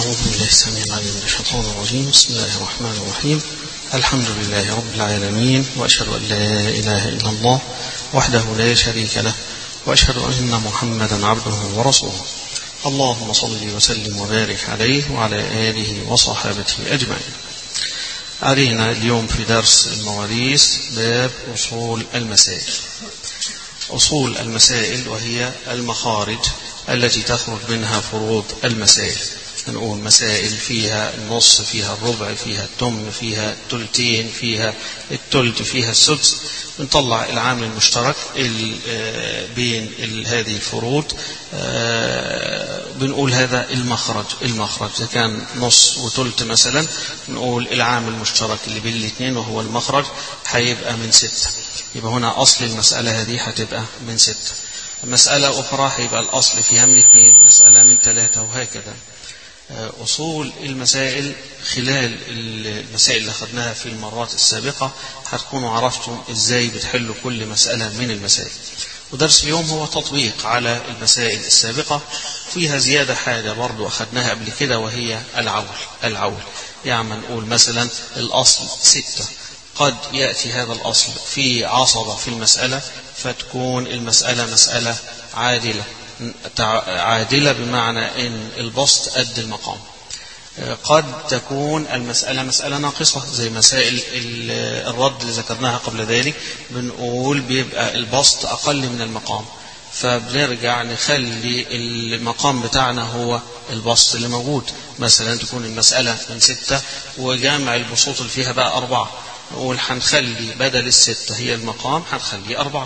أعوذ بالله السميع العليم من الشيطان الرجيم بسم الله الرحمن الرحيم الحمد لله رب العالمين وأشهد أن لا إله إلا الله وحده لا شريك له وأشهد أن محمدا عبده ورسوله اللهم صل وسلم وبارك عليه وعلى آله وصحابته أجمعين علينا اليوم في درس المواريث باب أصول المسائل أصول المسائل وهي المخارج التي تخرج منها فروض المسائل نقول مسائل فيها النص فيها الربع فيها التمن فيها التلتين فيها التلت فيها السدس بنطلع العامل المشترك بين هذه الفروض بنقول هذا المخرج المخرج إذا كان نص وتلت مثلا نقول العامل المشترك اللي بين الاثنين وهو المخرج هيبقى من ستة يبقى هنا أصل المسألة هذه هتبقى من ستة مسألة أخرى هيبقى الأصل فيها من اثنين مسألة من ثلاثة وهكذا أصول المسائل خلال المسائل اللي أخذناها في المرات السابقة هتكونوا عرفتم إزاي بتحلوا كل مسألة من المسائل ودرس اليوم هو تطبيق على المسائل السابقة فيها زيادة حاجة برضو أخذناها قبل كده وهي العول العول يعني نقول مثلا الأصل ستة قد يأتي هذا الأصل في عصبة في المسألة فتكون المسألة مسألة عادلة عادلة بمعنى أن البسط قد المقام قد تكون المسألة مسألة ناقصة زي مسائل الرد اللي ذكرناها قبل ذلك بنقول بيبقى البسط أقل من المقام فبنرجع نخلي المقام بتاعنا هو البسط اللي موجود مثلا تكون المسألة من ستة وجامع البسوط اللي فيها بقى أربعة نقول هنخلي بدل الستة هي المقام هنخليه أربعة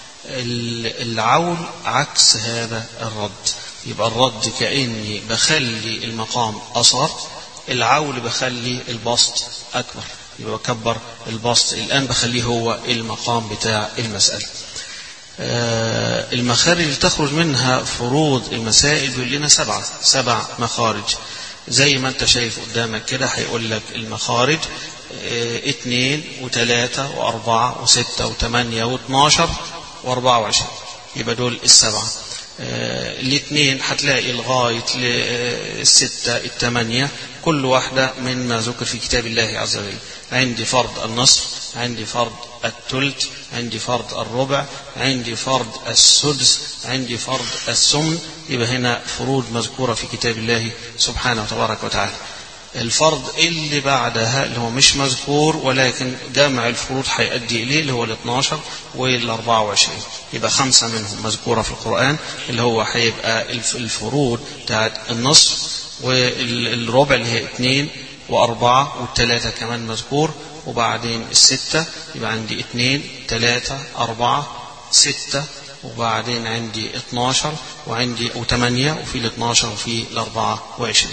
العول عكس هذا الرد يبقى الرد كأني بخلي المقام أصغر العول بخلي البسط أكبر يبقى بكبر البسط الآن بخليه هو المقام بتاع المسألة آه المخارج اللي تخرج منها فروض المسائل بيقول لنا سبعة سبع مخارج زي ما انت شايف قدامك كده هيقول لك المخارج اه اتنين وتلاتة واربعة وستة وثمانية واثناشر واربعة وعشرين يبقى دول السبعة اه الاثنين هتلاقي لغاية الستة الثمانية كل واحدة مما ذكر في كتاب الله عز وجل عندي فرض النصف عندي فرض الثلث عندي فرض الربع عندي فرض السدس عندي فرض السمن يبقى هنا فروض مذكورة في كتاب الله سبحانه وتبارك وتعالى الفرض اللي بعدها اللي هو مش مذكور ولكن جمع الفروض هيؤدي إليه اللي هو ال 12 وال 24 يبقى خمسة منهم مذكورة في القرآن اللي هو هيبقى الفروض بتاعت النصف والربع اللي هي اثنين وأربعة والثلاثة كمان مذكور وبعدين الستة يبقى عندي اثنين ثلاثة أربعة ستة وبعدين عندي 12 وعندي وثمانية وفي ال 12 وفي ال 24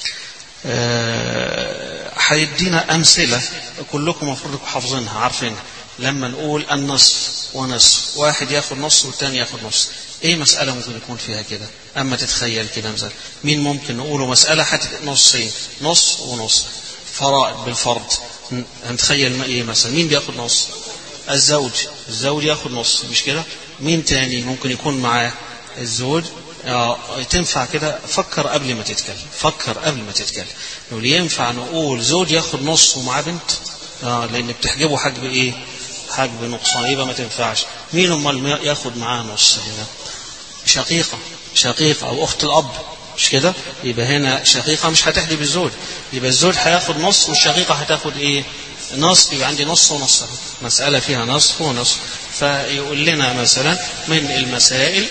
هيدينا أمثلة كلكم المفروض تكونوا حافظينها عارفينها لما نقول النصف ونصف واحد ياخد نص والتاني ياخد نص ايه مسألة ممكن يكون فيها كده اما تتخيل كده مثلا مين ممكن نقوله مسألة هتبقى نصين نص ونص فرائض بالفرض هنتخيل ايه مثلا مين بياخد نص الزوج الزوج ياخد نص مش كده مين تاني ممكن يكون معاه الزوج آه تنفع كده فكر قبل ما تتكلم فكر قبل ما تتكلم نقول ينفع نقول زوج ياخد نص ومعاه بنت آه لان بتحجبه حجب ايه حجب نقصان يبقى ما تنفعش مين امال ياخد معاه نص هنا شقيقه شقيقه او اخت الاب مش كده يبقى هنا شقيقه مش هتحجب الزوج يبقى الزوج هياخد نص والشقيقه هتاخد ايه نصف يبقى عندي نص ونص مسألة فيها نصف ونصف فيقول لنا مثلا من المسائل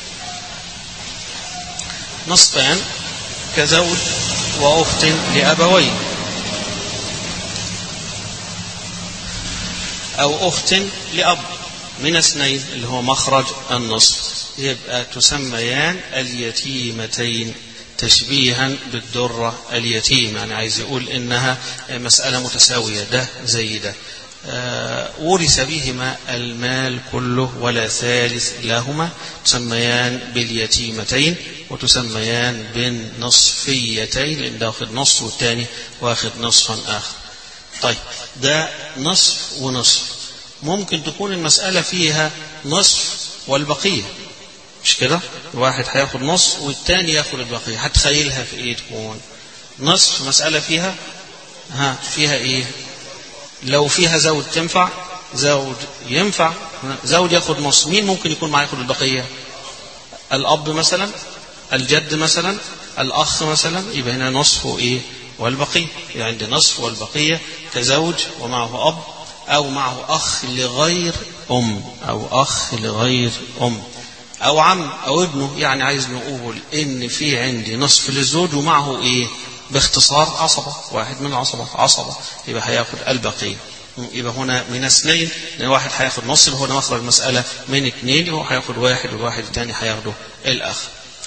نصفان كزوج وأخت لأبوين أو أخت لأب من اثنين اللي هو مخرج النصف يبقى تسميان اليتيمتين تشبيها بالدرة اليتيم يعني عايز يقول إنها مسألة متساوية ده زي ده آه ورث بهما المال كله ولا ثالث لهما تسميان باليتيمتين وتسميان بالنصفيتين لأن ده واخد نص والتاني واخد نصفا آخر طيب ده نصف ونصف ممكن تكون المسألة فيها نصف والبقية مش كده؟ واحد هياخد نص والتاني ياخد البقية هتخيلها في ايه تكون؟ نصف مسألة فيها ها فيها ايه لو فيها زوج تنفع زوج ينفع زوج ياخد نص مين ممكن يكون معاه ياخد البقية الأب مثلا الجد مثلا الأخ مثلا يبقى هنا نصف إيه والبقية يعني عندي نصف والبقية كزوج ومعه أب أو معه أخ لغير أم أو أخ لغير أم أو عم أو ابنه يعني عايز نقول إن في عندي نصف للزوج ومعه إيه باختصار عصبة واحد من العصبة عصبة يبقى هياخد البقية يبقى هنا من اثنين لان واحد هياخد نص يبقى هنا مخرج المساله من اثنين يبقى هياخد واحد والواحد الثاني هياخده الاخ.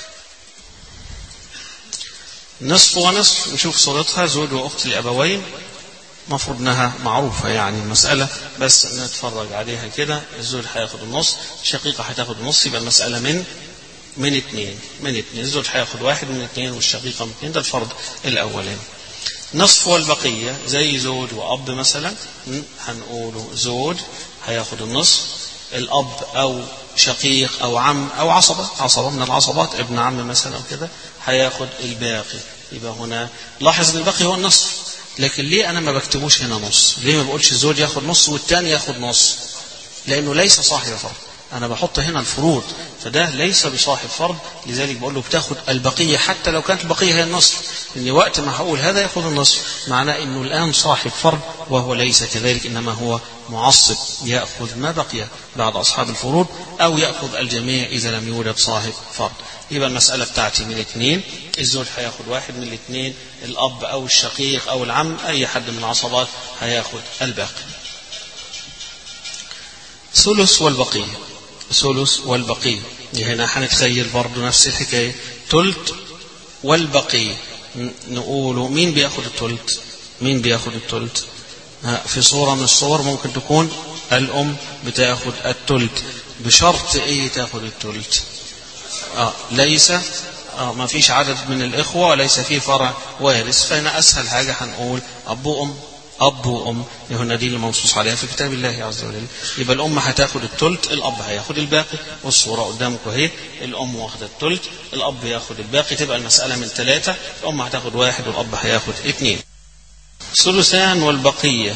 نصف ونصف نشوف صورتها زوج واخت الابوين المفروض انها معروفه يعني المساله بس نتفرج عليها كده الزوج هياخد النص الشقيقه هتاخد النص يبقى المساله من من اثنين من اثنين الزوج هياخد واحد من اثنين والشقيقه من اثنين ده الفرض الاولاني. نصف والبقية زي زوج وأب مثلا هنقوله زوج هياخد النصف الأب أو شقيق أو عم أو عصبة عصبة من العصبات ابن عم مثلا أو كده هياخد الباقي يبقى هنا لاحظ ان الباقي هو النصف لكن ليه انا ما بكتبوش هنا نص ليه ما بقولش الزوج ياخد نص والتاني ياخد نص لانه ليس صاحب فرض انا بحط هنا الفروض فده ليس بصاحب فرض لذلك بقول له بتاخد البقيه حتى لو كانت البقيه هي النصف ان وقت ما هقول هذا ياخد النصف معناه انه الان صاحب فرض وهو ليس كذلك انما هو معصب ياخذ ما بقي بعد اصحاب الفروض او ياخذ الجميع اذا لم يوجد صاحب فرض يبقى المسألة بتاعتي من اثنين الزوج هياخد واحد من الاثنين الأب أو الشقيق أو العم أي حد من العصبات هياخد الباقي ثلث والبقية ثلث والبقية هنا هنتخيل برضه نفس الحكاية تلت والبقية نقول مين بياخد التلت مين بياخد التلت في صورة من الصور ممكن تكون الأم بتاخد التلت بشرط إيه تاخد التلت آه ليس آه ما فيش عدد من الإخوة وليس فيه فرع وارث فهنا أسهل حاجة هنقول أب وأم أب وأم هنا دي اللي منصوص عليها في كتاب الله عز وجل يبقى الأم هتاخد التلت الأب هياخد الباقي والصورة قدامكم أهي الأم واخدة التلت الأب ياخد الباقي تبقى المسألة من ثلاثة الأم هتاخد واحد والأب هياخد اثنين ثلثان والبقية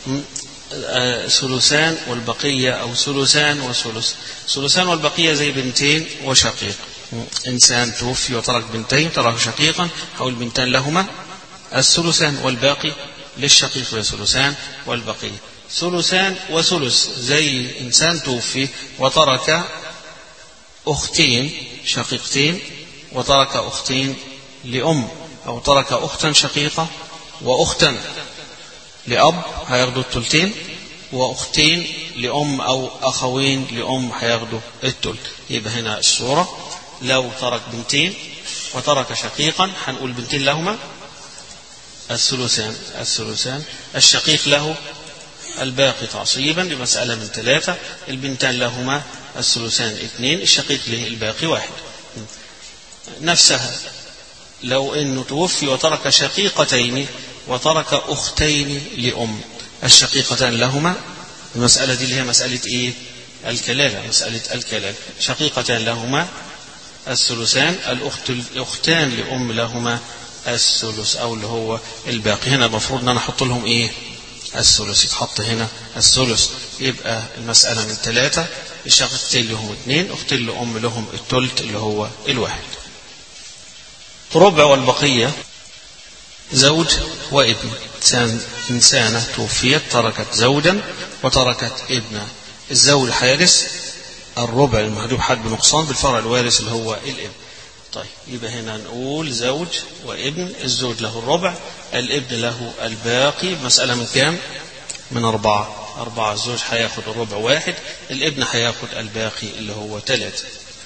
ثلثان والبقية أو ثلثان وثلث ثلثان والبقية زي بنتين وشقيق إنسان توفي وترك بنتين ترك شقيقا أو البنتان لهما الثلثان والباقي للشقيق ثلثان والبقية ثلثان وثلث زي إنسان توفي وترك أختين شقيقتين وترك أختين لأم أو ترك أختا شقيقة وأختا لأب هياخدوا التلتين وأختين لأم أو أخوين لأم هياخدوا التلت يبقى هنا الصورة لو ترك بنتين وترك شقيقا هنقول بنتين لهما الثلثان الثلثان الشقيق له الباقي تعصيبا بمسألة من ثلاثة البنتان لهما الثلثان اثنين الشقيق له الباقي واحد نفسها لو انه توفي وترك شقيقتين وترك اختين لام الشقيقتان لهما المسألة دي اللي هي مسألة ايه الكلالة مسألة الكلالة شقيقتان لهما الثلثان الأخت الأختان لأم لهما الثلث أو اللي هو الباقي هنا المفروض أن أنا أحط لهم إيه الثلث يتحط هنا الثلث يبقى المسألة من ثلاثة الشقيقتين لهم اثنين أختين لأم لهم الثلث اللي هو الواحد ربع والبقية زوج وابن إنسانة توفيت تركت زوجا وتركت ابنا الزوج هيرث الربع المحجوب حد بنقصان بالفرع الوارث اللي هو الابن طيب يبقى هنا نقول زوج وابن الزوج له الربع الابن له الباقي مسألة من كام من أربعة أربعة الزوج هياخد الربع واحد الابن هياخد الباقي اللي هو ثلاثة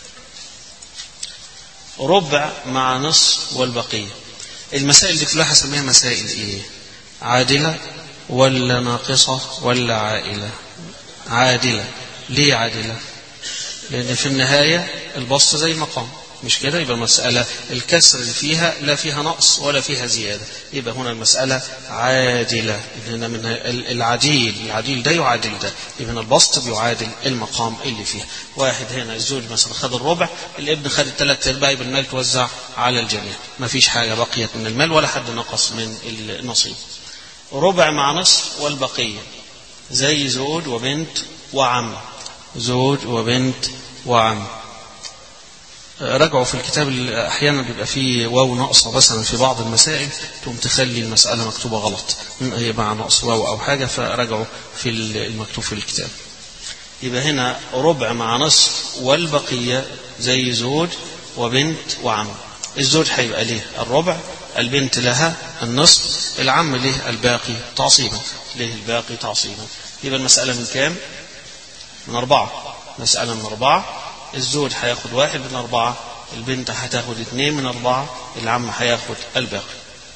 ربع مع نصف والبقية المسائل دي كلها هسميها مسائل ايه عادلة ولا ناقصة ولا عائلة عادلة ليه عادلة لأن في النهاية البسط زي المقام مش كده يبقى المسألة الكسر اللي فيها لا فيها نقص ولا فيها زيادة يبقى هنا المسألة عادلة هنا من العديل العديل ده يعادل ده يبقى هنا البسط بيعادل المقام اللي فيها واحد هنا الزوج مثلا خد الربع الابن خد الثلاث ارباع يبقى المال توزع على الجميع ما فيش حاجة بقيت من المال ولا حد نقص من النصيب ربع مع نصف والبقية زي زوج وبنت وعم زوج وبنت وعم راجعوا في الكتاب احيانا بيبقى فيه واو ناقصه مثلا في بعض المسائل تقوم تخلي المساله مكتوبه غلط هي مع نقص واو او حاجه فراجعوا في المكتوب في الكتاب يبقى هنا ربع مع نصف والبقيه زي زوج وبنت وعم الزوج هيبقى ليه الربع البنت لها النصف العم ليه الباقي تعصيبا ليه الباقي تعصيبا يبقى المساله من كام من أربعة مسألة من أربعة الزوج هياخد واحد من أربعة البنت هتاخد اثنين من أربعة العم هياخد الباقي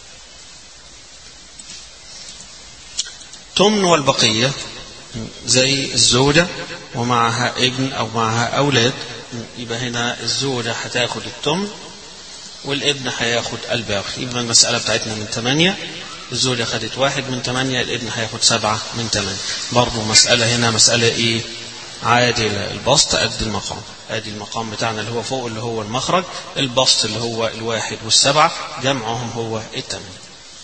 تمن والبقية زي الزوجة ومعها ابن أو معها أولاد يبقى هنا الزوجة هتاخد التمن والابن هياخد الباقي يبقى المسألة بتاعتنا من ثمانية الزوجة خدت واحد من ثمانية الابن هياخد سبعة من ثمانية برضه مسألة هنا مسألة إيه عادلة البسط قد المقام ادي المقام بتاعنا اللي هو فوق اللي هو المخرج البسط اللي هو الواحد والسبعة جمعهم هو الثمانية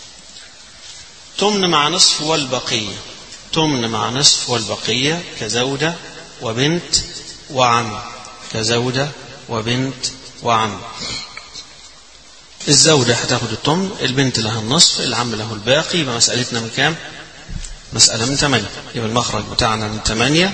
تمن مع نصف والبقية تمن مع نصف والبقية كزوجة وبنت وعم كزوجة وبنت وعم الزوجة هتاخد التمن البنت لها النصف العم له الباقي يبقى مسألتنا من كام؟ مسألة من ثمانية يبقى المخرج بتاعنا من ثمانية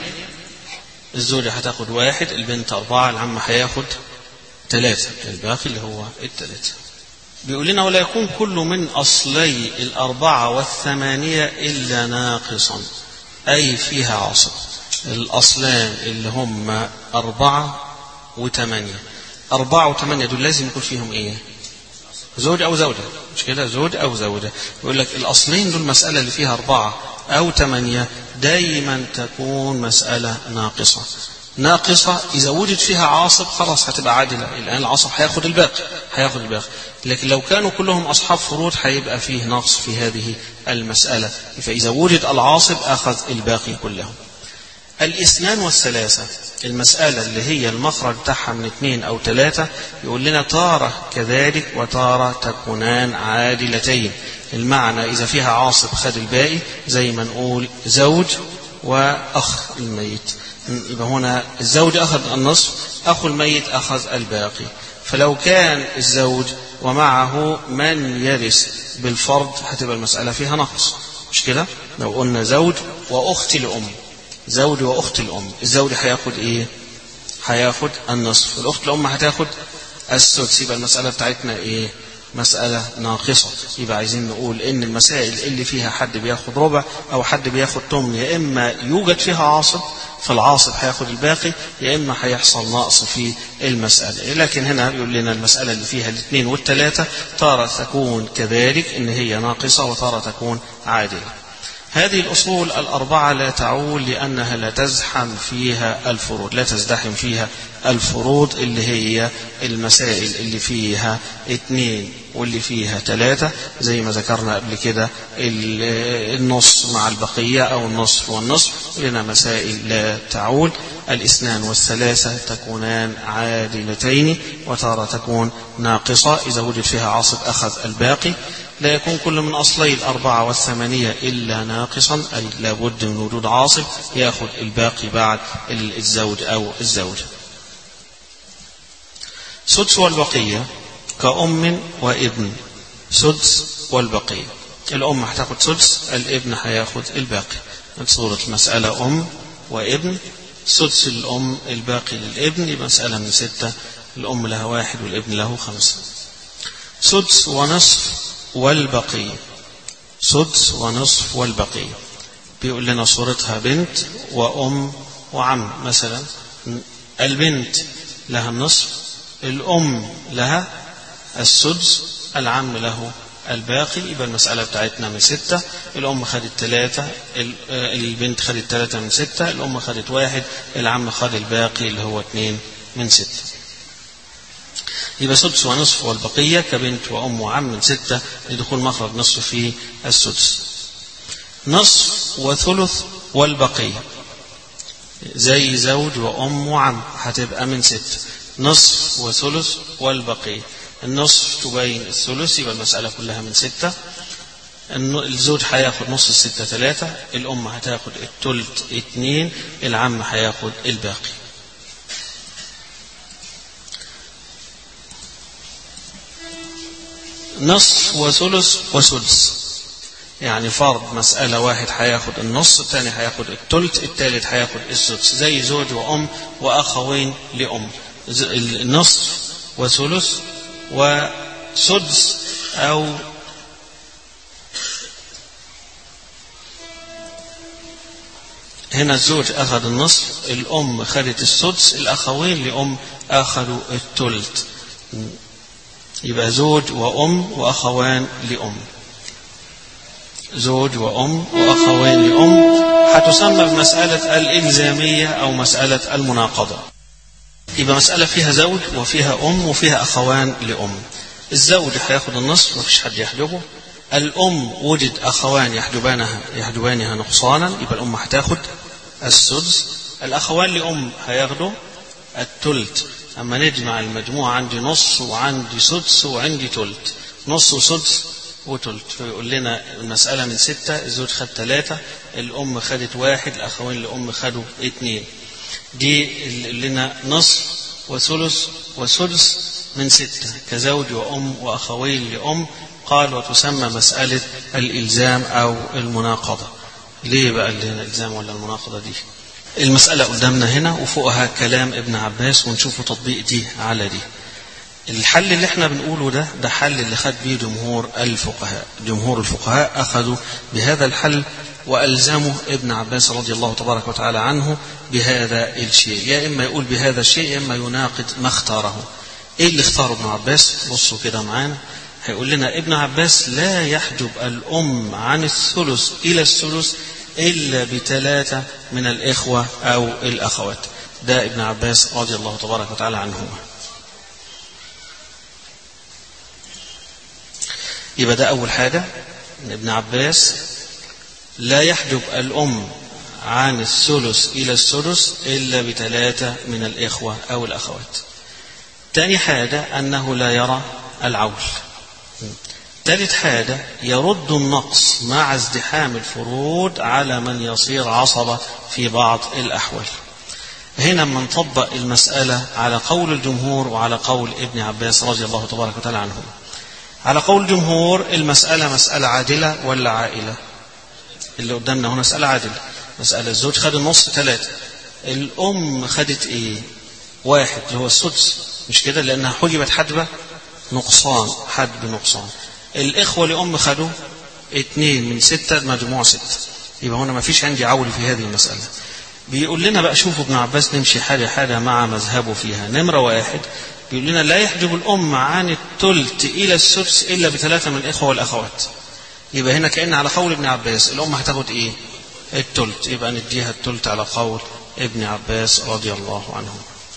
الزوجة هتاخد واحد البنت أربعة العم هياخد ثلاثة الباقي اللي هو الثلاثة بيقول لنا ولا يكون كل من أصلي الأربعة والثمانية إلا ناقصا أي فيها عصر الأصلان اللي هم أربعة وثمانية أربعة وثمانية دول لازم يكون فيهم إيه زوج أو زوجة مش كده زوج أو زوجة يقول لك الأصلين دول مسألة اللي فيها أربعة أو ثمانية دايما تكون مسألة ناقصة ناقصة إذا وجد فيها عاصب خلاص هتبقى عادلة الآن العاصب هياخد الباقي هياخد الباقي لكن لو كانوا كلهم أصحاب فروض هيبقى فيه نقص في هذه المسألة فإذا وجد العاصب أخذ الباقي كله الاثنان والثلاثة المسألة اللي هي المخرج بتاعها من اثنين أو ثلاثة يقول لنا تارة كذلك وتارة تكونان عادلتين المعنى إذا فيها عاصب خد الباقي زي ما نقول زوج وأخ الميت يبقى هنا الزوج أخذ النصف أخو الميت أخذ الباقي فلو كان الزوج ومعه من يرث بالفرض هتبقى المسألة فيها نقص مش كده؟ لو قلنا زوج وأخت لأم زوج واخت الام الزوج هياخد ايه هياخد النصف الاخت الام هتاخد السدس يبقى المساله بتاعتنا ايه مسألة ناقصة يبقى عايزين نقول إن المسائل اللي فيها حد بياخد ربع أو حد بياخد تمن يا إما يوجد فيها عاصب فالعاصب هياخد الباقي يا إما هيحصل نقص في المسألة لكن هنا بيقول لنا المسألة اللي فيها الاثنين والثلاثة تارة تكون كذلك إن هي ناقصة وتارة تكون عادلة هذه الأصول الأربعة لا تعول لأنها لا تزحم فيها الفروض لا تزدحم فيها الفروض اللي هي المسائل اللي فيها اثنين واللي فيها ثلاثة زي ما ذكرنا قبل كده النص مع البقية أو النصف والنصف لنا مسائل لا تعول الاثنان والثلاثة تكونان عادلتين وتارة تكون ناقصة إذا وجد فيها عاصب أخذ الباقي لا يكون كل من أصلي الأربعة والثمانية إلا ناقصا أي لابد من وجود عاصب يأخذ الباقي بعد الزوج أو الزوجة سدس والبقية كأم وابن سدس والبقية الأم هتاخد سدس الابن هياخد الباقي صورة المسألة أم وابن سدس الأم الباقي للابن يبقى مسألة من ستة الأم لها واحد والابن له خمسة سدس ونصف والبقية سدس ونصف والبقية بيقول لنا صورتها بنت وأم وعم مثلا البنت لها النصف الأم لها السدس العم له الباقي يبقى المسألة بتاعتنا من ستة الأم خدت ثلاثة البنت خدت ثلاثة من ستة الأم خدت واحد العم خد الباقي اللي هو اثنين من ستة يبقى سدس ونصف والبقية كبنت وأم وعم من ستة لدخول مخرج نصف في السدس نصف وثلث والبقية زي زوج وأم وعم هتبقى من ستة نصف وثلث والبقية النصف تبين الثلث يبقى المسألة كلها من ستة الزوج هياخد نص الستة ثلاثة الأم هتاخد التلت اتنين العم هياخد الباقي نصف وثلث وسدس يعني فرض مسألة واحد هياخد النص الثاني هياخد التلت الثالث هياخد السدس زي زوج وأم وأخوين لأم النصف وثلث وسدس أو هنا الزوج أخذ النصف الأم خدت السدس الأخوين لأم أخذوا التلت يبقى زوج وأم وأخوان لأم زوج وأم وأخوين لأم هتسمى بمسألة الإلزامية أو مسألة المناقضة يبقى مسألة فيها زوج وفيها أم وفيها أخوان لأم الزوج هياخد النصف مفيش حد يحجبه الأم وجد أخوان يحجبانها يحجبانها نقصانا يبقى الأم هتاخد السدس الأخوان لأم هياخدوا التلت أما نجمع المجموع عندي نص وعندي سدس وعندي تلت نص وسدس وتلت فيقول لنا المسألة من ستة الزوج خد ثلاثة الأم خدت واحد الأخوين لأم خدوا اثنين دي اللي لنا نصف وثلث وسدس من ستة كزوج وأم وأخوين لأم قال وتسمى مسألة الإلزام أو المناقضة ليه بقى اللي هنا الإلزام ولا المناقضة دي المسألة قدامنا هنا وفوقها كلام ابن عباس ونشوفوا تطبيق دي على دي الحل اللي احنا بنقوله ده ده حل اللي خد بيه جمهور الفقهاء جمهور الفقهاء أخذوا بهذا الحل وألزموا ابن عباس رضي الله تبارك وتعالى عنه بهذا الشيء يا إما يقول بهذا الشيء يا إما يناقض ما اختاره إيه اللي اختاره ابن عباس بصوا كده معانا هيقول لنا ابن عباس لا يحجب الأم عن الثلث إلى الثلث إلا بثلاثة من الإخوة أو الأخوات ده ابن عباس رضي الله تبارك وتعالى عنهما يبقى ده أول حاجة ابن عباس لا يحجب الأم عن الثلث إلى الثلث إلا بثلاثة من الإخوة أو الأخوات تاني حاجة أنه لا يرى العول ثالث حاجة يرد النقص مع ازدحام الفروض على من يصير عصبة في بعض الأحوال هنا من نطبق المسألة على قول الجمهور وعلى قول ابن عباس رضي الله تبارك وتعالى عنهما على قول الجمهور المسألة مسألة عادلة ولا عائلة اللي قدامنا هنا مسألة عادلة مسألة الزوج خد النص ثلاثة الأم خدت إيه واحد اللي هو السدس مش كده لأنها حجبت حجبة نقصان حجب نقصان الإخوة لأم خدوا اثنين من ستة مجموع ستة يبقى هنا ما فيش عندي عول في هذه المسألة بيقول لنا بقى شوفوا ابن عباس نمشي حاجة حاجة مع مذهبه فيها نمرة واحد بيقول لنا لا يحجب الأم عن التلت إلى السدس إلا بثلاثة من الإخوة والأخوات يبقى هنا كأن على قول ابن عباس الأم هتاخد إيه التلت يبقى نديها التلت على قول ابن عباس رضي الله عنه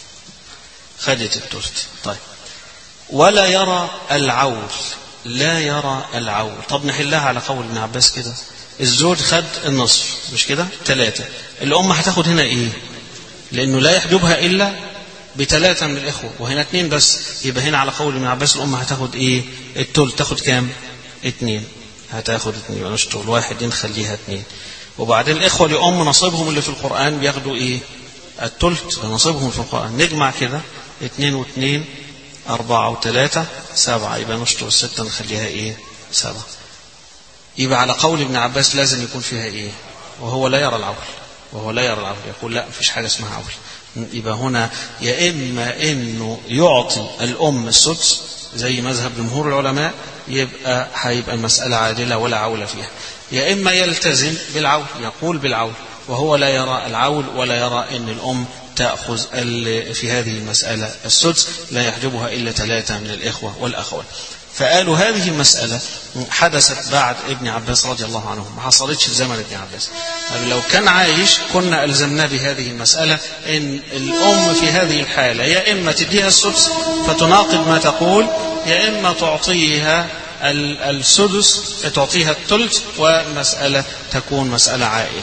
خدت التلت طيب ولا يرى العول لا يرى العول طب نحلها على قول ابن عباس كده الزوج خد النصف مش كده ثلاثة الأم هتاخد هنا إيه لأنه لا يحجبها إلا بثلاثة من الإخوة وهنا اثنين بس يبقى هنا على قول ابن عباس الأم هتاخد إيه التل تاخد كام اثنين هتاخد اثنين يبقى نشتغل واحد نخليها اثنين وبعدين الإخوة لأم نصيبهم اللي في القرآن بياخدوا إيه التلت نصيبهم في القرآن نجمع كده اثنين واثنين أربعة وثلاثة سبعة يبقى نشطر الستة نخليها إيه سبعة يبقى على قول ابن عباس لازم يكون فيها إيه وهو لا يرى العول وهو لا يرى العول يقول لا مفيش حاجة اسمها عول يبقى هنا يا إما إنه يعطي الأم السدس زي مذهب جمهور العلماء يبقى هيبقى المسألة عادلة ولا عول فيها يا إما يلتزم بالعول يقول بالعول وهو لا يرى العول ولا يرى أن الأم تأخذ في هذه المسألة السدس لا يحجبها إلا ثلاثة من الإخوة والأخوات فقالوا هذه المسألة حدثت بعد ابن عباس رضي الله عنه ما حصلتش في زمن ابن عباس لو كان عايش كنا ألزمناه بهذه المسألة إن الأم في هذه الحالة يا إما تديها السدس فتناقض ما تقول يا إما تعطيها السدس تعطيها الثلث ومسألة تكون مسألة عائلة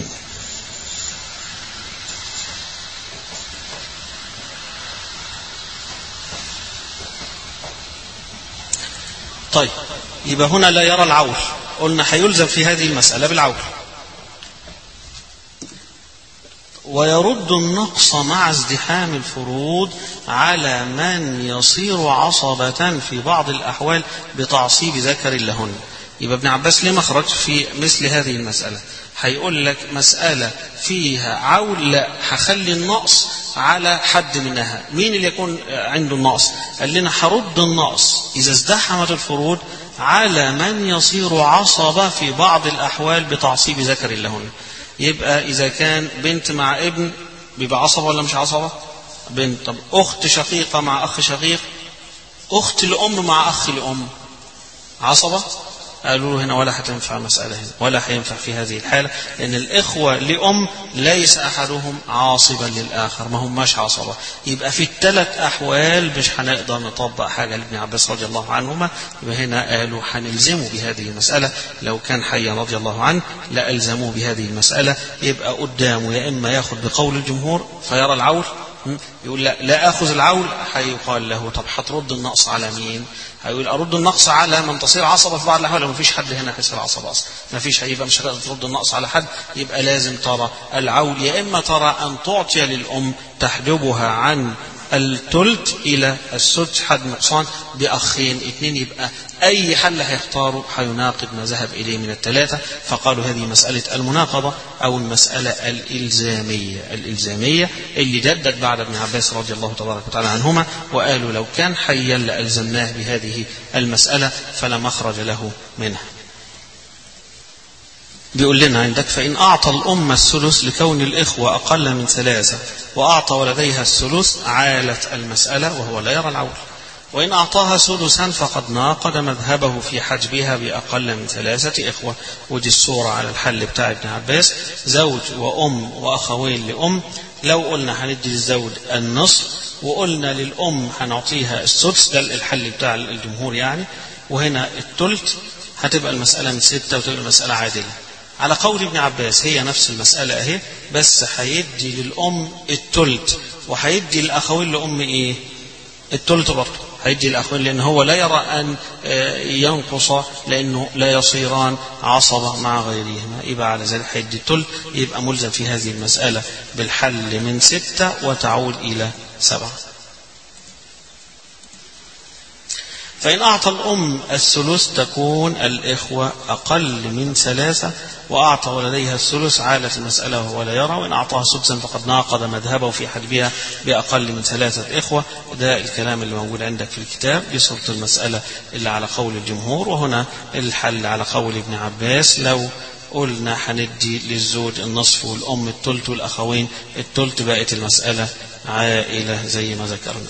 طيب يبقى هنا لا يرى العول قلنا هيلزم في هذه المسألة بالعول ويرد النقص مع ازدحام الفروض على من يصير عصبة في بعض الأحوال بتعصيب ذكر لهن يبقى ابن عباس ليه مخرج في مثل هذه المسألة هيقول لك مسألة فيها عول لا هخلي النقص على حد منها مين اللي يكون عنده النقص قال لنا هرد النقص إذا ازدحمت الفروض على من يصير عصبة في بعض الأحوال بتعصيب ذكر لهن يبقى إذا كان بنت مع ابن بيبقى عصبة ولا مش عصبة بنت طب أخت شقيقة مع أخ شقيق أخت لأم مع أخ لأم عصبة قالوا له هنا ولا هتنفع المسألة هنا ولا هينفع في هذه الحالة لأن الإخوة لأم ليس أحدهم عاصبا للآخر ما هماش عصبة يبقى في الثلاث أحوال مش هنقدر نطبق حاجة لابن عباس رضي الله عنهما يبقى هنا قالوا هنلزمه بهذه المسألة لو كان حيا رضي الله عنه لألزموه بهذه المسألة يبقى قدامه يا إما ياخذ بقول الجمهور فيرى العول يقول لا لا اخذ العول هيقال له طب هترد النقص على مين؟ هيقول ارد النقص على من تصير عصبه في بعض الاحوال ما فيش حد هنا هيصير عصبه اصلا ما فيش هيبقى مش هتقدر ترد النقص على حد يبقى لازم ترى العول يا اما ترى ان تعطي للام تحجبها عن الثلث الى السدس حد نقصان باخين اثنين يبقى اي حل هيختاره هيناقض ما ذهب اليه من الثلاثه فقالوا هذه مساله المناقضه او المساله الالزاميه الالزاميه اللي جدت بعد ابن عباس رضي الله تبارك وتعالى عنهما وقالوا لو كان حيا لالزمناه بهذه المساله فلا مخرج له منها بيقول لنا عندك فإن أعطى الأم الثلث لكون الإخوة أقل من ثلاثة وأعطى ولديها الثلث عالت المسألة وهو لا يرى العول وإن أعطاها سدسا فقد ناقض مذهبه في حجبها بأقل من ثلاثة إخوة ودي الصورة على الحل بتاع ابن عباس زوج وأم وأخوين لأم لو قلنا هندي للزوج النصف وقلنا للأم هنعطيها السدس ده الحل بتاع الجمهور يعني وهنا الثلث هتبقى المسألة من ستة وتبقى المسألة عادلة على قول ابن عباس هي نفس المسألة اهي بس هيدي للأم التلت وهيدي الأخوين لأم إيه؟ التلت برضه هيدي الأخوين لأن هو لا يرى أن ينقص لأنه لا يصيران عصبة مع غيرهما يبقى على ذلك هيدي التلت يبقى ملزم في هذه المسألة بالحل من ستة وتعود إلى سبعة فإن أعطى الأم الثلث تكون الإخوة أقل من ثلاثة وأعطى ولديها الثلث عالت المسألة وهو لا يرى وإن أعطاها سدسا فقد ناقض مذهبه في حجبها بأقل من ثلاثة إخوة ده الكلام اللي موجود عندك في الكتاب دي صورة المسألة اللي على قول الجمهور وهنا الحل على قول ابن عباس لو قلنا هندي للزوج النصف والأم التلت والأخوين التلت بقت المسألة عائلة زي ما ذكرنا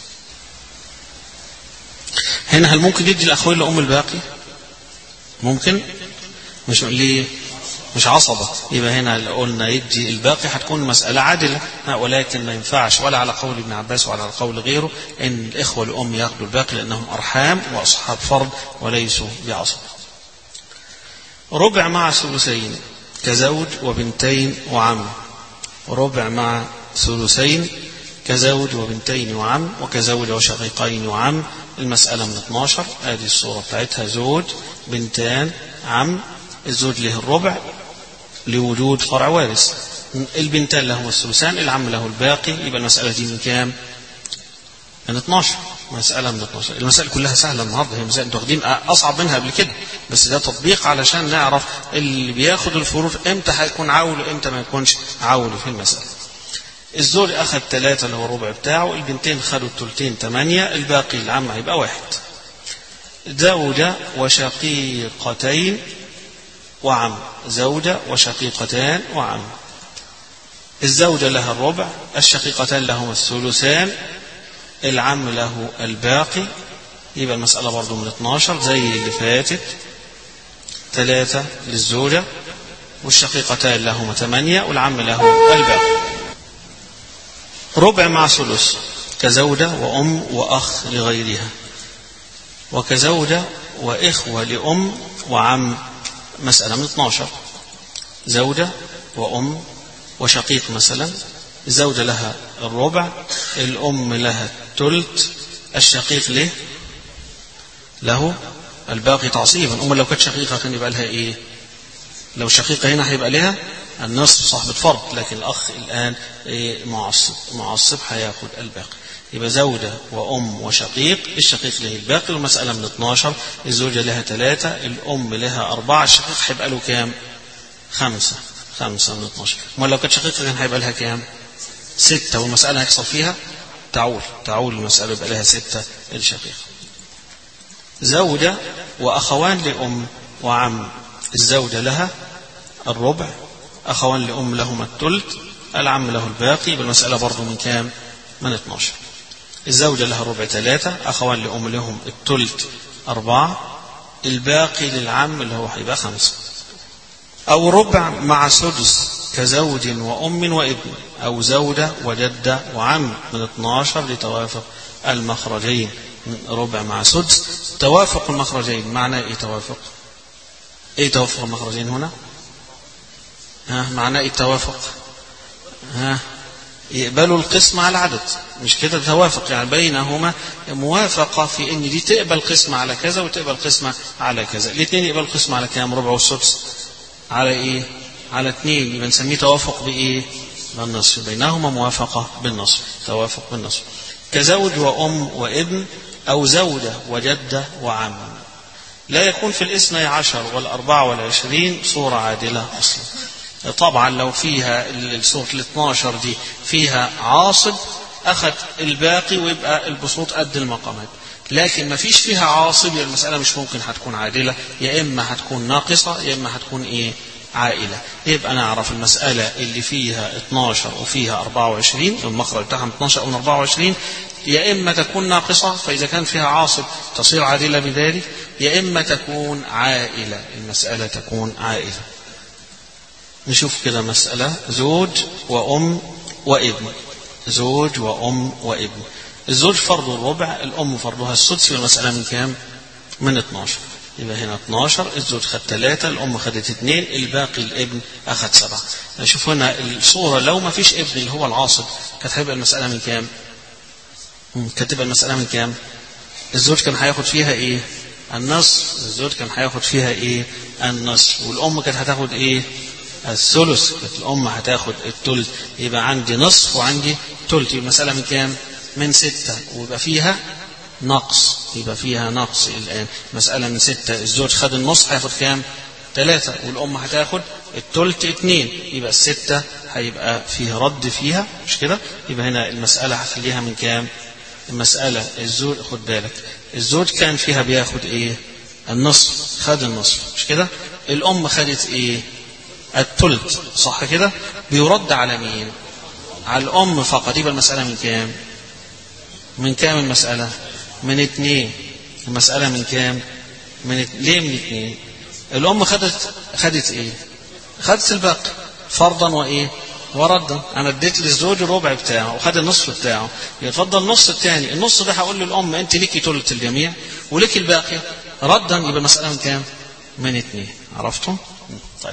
هنا هل ممكن يدي الأخوين لأم الباقي ممكن مش ليه مش عصبة يبقى هنا اللي قلنا يدي الباقي هتكون مسألة عادلة ولكن ما ينفعش ولا على قول ابن عباس ولا على قول غيره ان الإخوة الأم ياخدوا الباقي لأنهم أرحام وأصحاب فرض وليسوا بعصبة ربع مع ثلثين كزوج وبنتين وعم ربع مع ثلثين كزوج وبنتين وعم وكزوج وشقيقين وعم المسألة من 12 ادي الصورة بتاعتها زوج بنتان عم الزوج له الربع لوجود فرع وارث البنتان لهم الثلثان العم له الباقي يبقى المسألة دي من كام؟ من 12 مسألة من 12 المسائل كلها سهلة النهارده هي مسائل انتوا واخدين أصعب منها قبل كده بس ده تطبيق علشان نعرف اللي بياخد الفروض امتى هيكون عول وامتى ما يكونش عول في المسألة الزوج أخذ ثلاثة اللي هو الربع بتاعه البنتين خدوا الثلثين ثمانية الباقي العم هيبقى واحد زوجة وشقيقتين وعم زوجة وشقيقتان وعم الزوجة لها الربع الشقيقتان لهما الثلثان العم له الباقي يبقى المسألة برضو من 12 زي اللي فاتت ثلاثة للزوجة والشقيقتان لهما ثمانية والعم له الباقي ربع مع ثلث كزوجة وأم وأخ لغيرها وكزوجة وإخوة لأم وعم مسألة من 12 زوجة وأم وشقيق مثلا الزوجة لها الربع الأم لها الثلث الشقيق له له الباقي تعصيبا أم لو كانت شقيقة كان يبقى لها إيه لو شقيقة هنا هيبقى لها النصف صاحبة فرض لكن الأخ الآن إيه معصب معصب هياخد الباقي يبقى زوجة وأم وشقيق الشقيق له الباقي والمسألة من 12 الزوجة لها ثلاثة الأم لها أربعة الشقيق هيبقى له كام؟ خمسة خمسة من 12 أمال لو كانت شقيقة كان هيبقى لها كام؟ ستة والمسألة هيحصل فيها تعول تعول المسألة يبقى لها ستة الشقيقة زوجة وأخوان لأم وعم الزوجة لها الربع أخوان لأم لهما الثلث العم له الباقي بالمسألة برضو من كام؟ من 12 الزوجة لها الربع ثلاثة أخوان لأم لهم الثلث أربعة الباقي للعم اللي هو هيبقى خمسة أو ربع مع سدس كزوج وأم وابن أو زوجة وجدة وعم من 12 لتوافق المخرجين ربع مع سدس توافق المخرجين معنى إيه توافق؟ إيه توافق المخرجين هنا؟ ها معناه إيه التوافق؟ ها يقبلوا القسم على العدد مش كده توافق يعني بينهما موافقة في ان دي تقبل قسمة على كذا وتقبل قسمة على كذا الاثنين يقبل قسمة على كام ربع والسدس على ايه على اثنين يبقى نسميه توافق بايه بالنصف بينهما موافقة بالنصف توافق بالنصف كزوج وأم وابن أو زوجة وجدة وعم لا يكون في الاثني عشر والأربعة والعشرين صورة عادلة أصلا طبعا لو فيها الصورة ال 12 دي فيها عاصب أخذ الباقي ويبقى البسوط قد المقامات لكن ما فيش فيها عاصب يبقى المسألة مش ممكن هتكون عادلة يا إما هتكون ناقصة يا إما هتكون إيه عائلة يبقى نعرف المسألة اللي فيها 12 وفيها 24 المخرج بتاعها 12 أو 24 يا إما تكون ناقصة فإذا كان فيها عاصب تصير عادلة بذلك يا إما تكون عائلة المسألة تكون عائلة نشوف كده مسألة زوج وأم وابن زوج وأم وابن الزوج فرضه الربع الأم فرضها السدس والمسألة من كام؟ من 12 يبقى هنا 12 الزوج خد ثلاثة الأم خدت اثنين الباقي الابن أخد سبعة نشوف هنا الصورة لو ما فيش ابن اللي هو العاصب كانت هيبقى المسألة من كام؟ كانت تبقى المسألة من كام؟ الزوج كان هياخد فيها إيه؟ النصف الزوج كان هياخد فيها إيه؟ النصف والأم كانت هتاخد إيه؟ الثلث الأم هتاخد الثلث يبقى عندي نصف وعندي ثلث يبقى المسألة من كام؟ من ستة ويبقى فيها نقص يبقى فيها نقص الآن مسألة من ستة الزوج خد النص هياخد كام؟ ثلاثة والأم هتاخد الثلث اثنين يبقى الستة هيبقى فيها رد فيها مش كده؟ يبقى هنا المسألة هخليها من كام؟ المسألة الزوج خد بالك الزوج كان فيها بياخد ايه؟ النصف خد النصف مش كده؟ الأم خدت ايه؟ الثلث صح كده؟ بيرد على مين؟ على الأم فقط يبقى المسألة من كام؟ من كام المسألة؟ من اثنين المسألة من كام؟ من ات... ليه من اثنين؟ الأم خدت خدت إيه؟ خدت الباقي فرضا وإيه؟ وردا أنا اديت للزوج الربع بتاعه وخد النصف بتاعه يتفضل النص الثاني النص ده هقول للأم أنت ليكي ثلث الجميع وليك الباقي ردا يبقى المسألة من كام؟ من اثنين عرفتم؟ طيب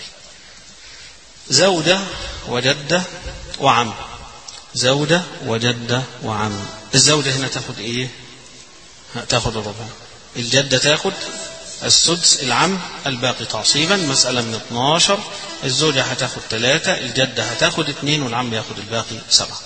زوجة وجدة وعم زوجة وجدة وعم الزوجة هنا تاخد ايه تاخد الربع الجدة تاخد السدس العم الباقي تعصيبا مسألة من 12 الزوجة هتاخد ثلاثة الجدة هتاخد اثنين والعم ياخد الباقي سبعة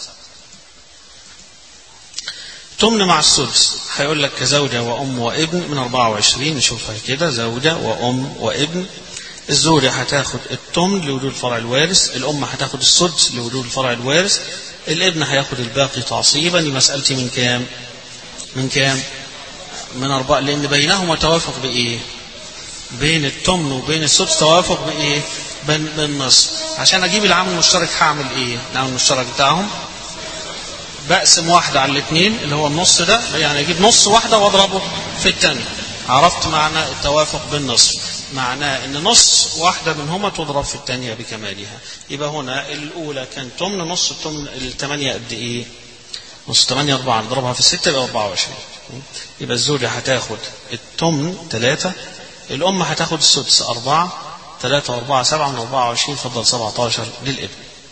تمن مع السدس هيقول لك كزوجة وأم وابن من 24 نشوفها كده زوجة وأم وابن الزوجة هتاخد التمن لوجود الفرع الوارث الأم هتاخد السدس لوجود الفرع الوارث الابن هياخد الباقي تعصيبا مسألتي من كام من كام من أربعة لأن بينهما توافق بإيه بين التمن وبين السدس توافق بإيه بالنصف عشان أجيب العامل المشترك هعمل إيه العامل المشترك بتاعهم بقسم واحدة على الاثنين اللي هو النص ده يعني اجيب نص واحدة واضربه في الثانية عرفت معنى التوافق بالنصف معناه ان نص واحدة منهما تضرب في الثانية بكمالها يبقى هنا الاولى كان تمن نص التمن الثمانية قد ايه نص 8 4 نضربها في الستة يبقى 24 يبقى الزوجة هتاخد التمن 3 الأم هتاخد السدس 4 3 و4 7 من 24 فضل 17 للابن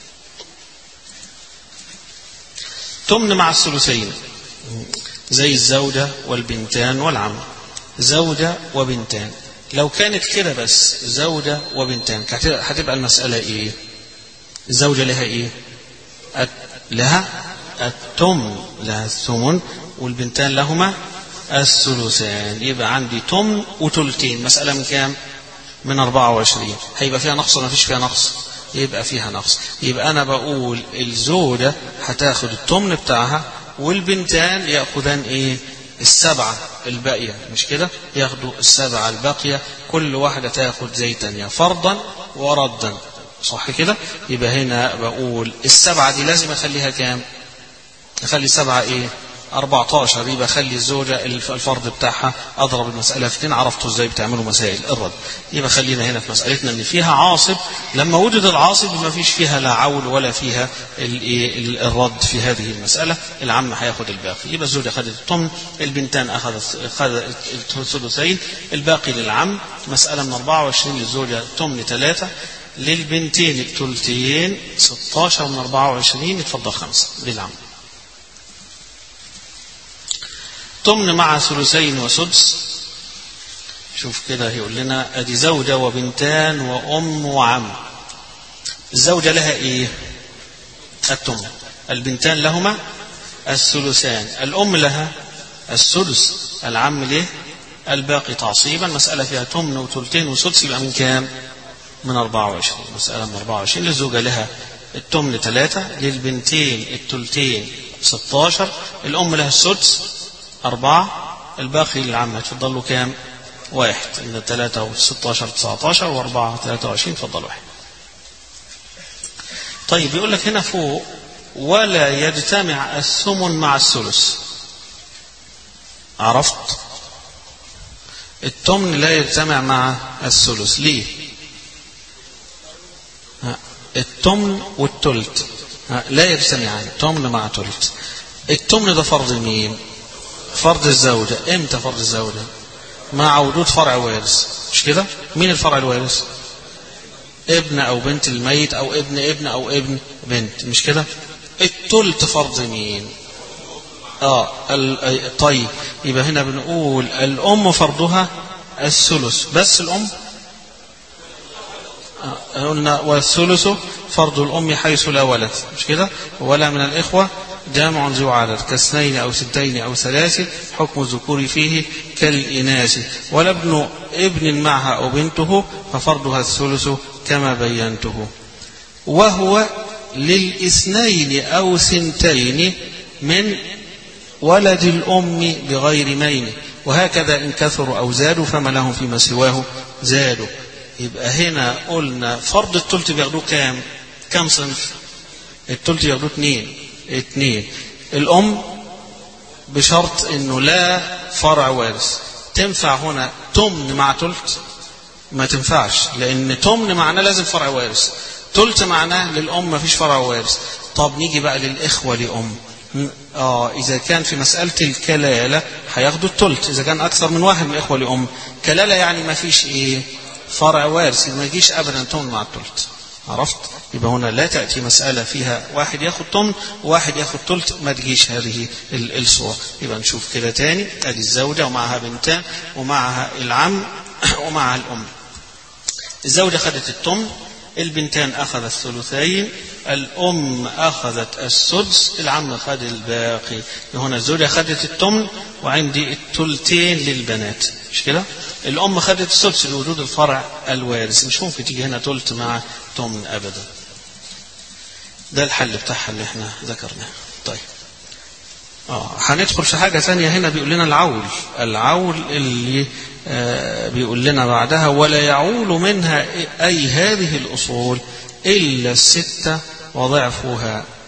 تمن مع الثلثين زي الزوجة والبنتان والعم زوجة وبنتان لو كانت كده بس زوجة وبنتان هتبقى المسألة ايه الزوجة لها ايه لها التمن لها الثمن والبنتان لهما الثلثان يبقى عندي تمن وتلتين مسألة من كام من 24 هيبقى فيها نقص ولا مفيش فيها نقص يبقى فيها نقص يبقى أنا بقول الزوجة هتاخد التمن بتاعها والبنتان يأخذان إيه السبعة الباقية مش كده ياخدوا السبعة الباقية كل واحدة تاخد زي تانية فرضا وردا صح كده يبقى هنا بقول السبعة دي لازم أخليها كام أخلي سبعة إيه 14 يبقى خلي الزوجة الفرض بتاعها أضرب المسألة في اتنين عرفتوا ازاي بتعملوا مسائل الرد يبقى خلينا هنا في مسألتنا ان فيها عاصب لما وجد العاصب ما فيش فيها لا عول ولا فيها الرد في هذه المسألة العم هياخد الباقي يبقى الزوجة خدت الثمن البنتان أخذت أخذت الثلثين الباقي للعم مسألة من 24 للزوجة ثمن ثلاثة للبنتين الثلثين 16 من 24 يتفضل خمسة للعم تمن مع ثلثين وسدس شوف كده هيقول لنا ادي زوجة وبنتان وام وعم الزوجة لها ايه التمن البنتان لهما الثلثان الام لها السدس العم له الباقي تعصيبا مسألة فيها تمن وثلثين وسدس يبقى من كام من 24 مسألة من 24 للزوجة لها التمن ثلاثة للبنتين الثلثين 16 الأم لها السدس أربعة الباقي للعم هتفضل له كام؟ واحد إن ثلاثة وستاشر تسعتاشر وأربعة ثلاثة وعشرين تفضل واحد. طيب يقول لك هنا فوق ولا يجتمع الثمن مع الثلث. عرفت؟ التمن لا يجتمع مع الثلث ليه؟ التمن والتلت لا يجتمعان تمن مع تلت التمن ده فرض مين؟ فرض الزوجة امتى فرض الزوجة مع وجود فرع وارث مش كده مين الفرع الوارث ابن او بنت الميت او ابن ابن او ابن بنت مش كده التلت فرض مين اه طيب يبقى هنا بنقول الام فرضها الثلث بس الام آه قلنا والثلث فرض الام حيث لا ولد مش كده ولا من الاخوه جامع ذو عدد كاثنين أو ستين أو ثلاث حكم الذكور فيه كالإناث ولا ابن ابن معها أو بنته ففرضها الثلث كما بينته وهو للاثنين أو ثنتين من ولد الأم بغير مين وهكذا إن كثروا أو زادوا فما لهم فيما سواه زادوا يبقى هنا قلنا فرض الثلث بياخدوه كام؟ كم صنف؟ الثلث ياخدوه اثنين اثنين الأم بشرط أنه لا فرع وارث تنفع هنا تمن مع تلت ما تنفعش لأن تمن معناه لازم فرع وارث تلت معناه للأم ما فيش فرع وارث طب نيجي بقى للإخوة لأم آه إذا كان في مسألة الكلالة هياخدوا التلت إذا كان أكثر من واحد من إخوة لأم كلالة يعني ما فيش إيه فرع وارث ما يجيش أبدا تمن مع التلت عرفت يبقى هنا لا تأتي مسألة فيها واحد ياخد تمن وواحد ياخد تلت ما تجيش هذه الصورة يبقى نشوف كده تاني ادي الزوجة ومعها بنتان ومعها العم ومعها الأم الزوجة خدت التمن البنتان أخذ الثلثين الأم أخذت السدس العم خد الباقي هنا الزوجة خدت التمن وعندي التلتين للبنات مش كده الأم خدت السدس لوجود الفرع الوارث مش ممكن تيجي هنا تلت مع تمن أبدا ده الحل بتاعها اللي احنا ذكرناه طيب اه هندخل في حاجة ثانية هنا بيقول لنا العول العول اللي آه بيقول لنا بعدها ولا يعول منها أي هذه الأصول إلا الستة وضعفها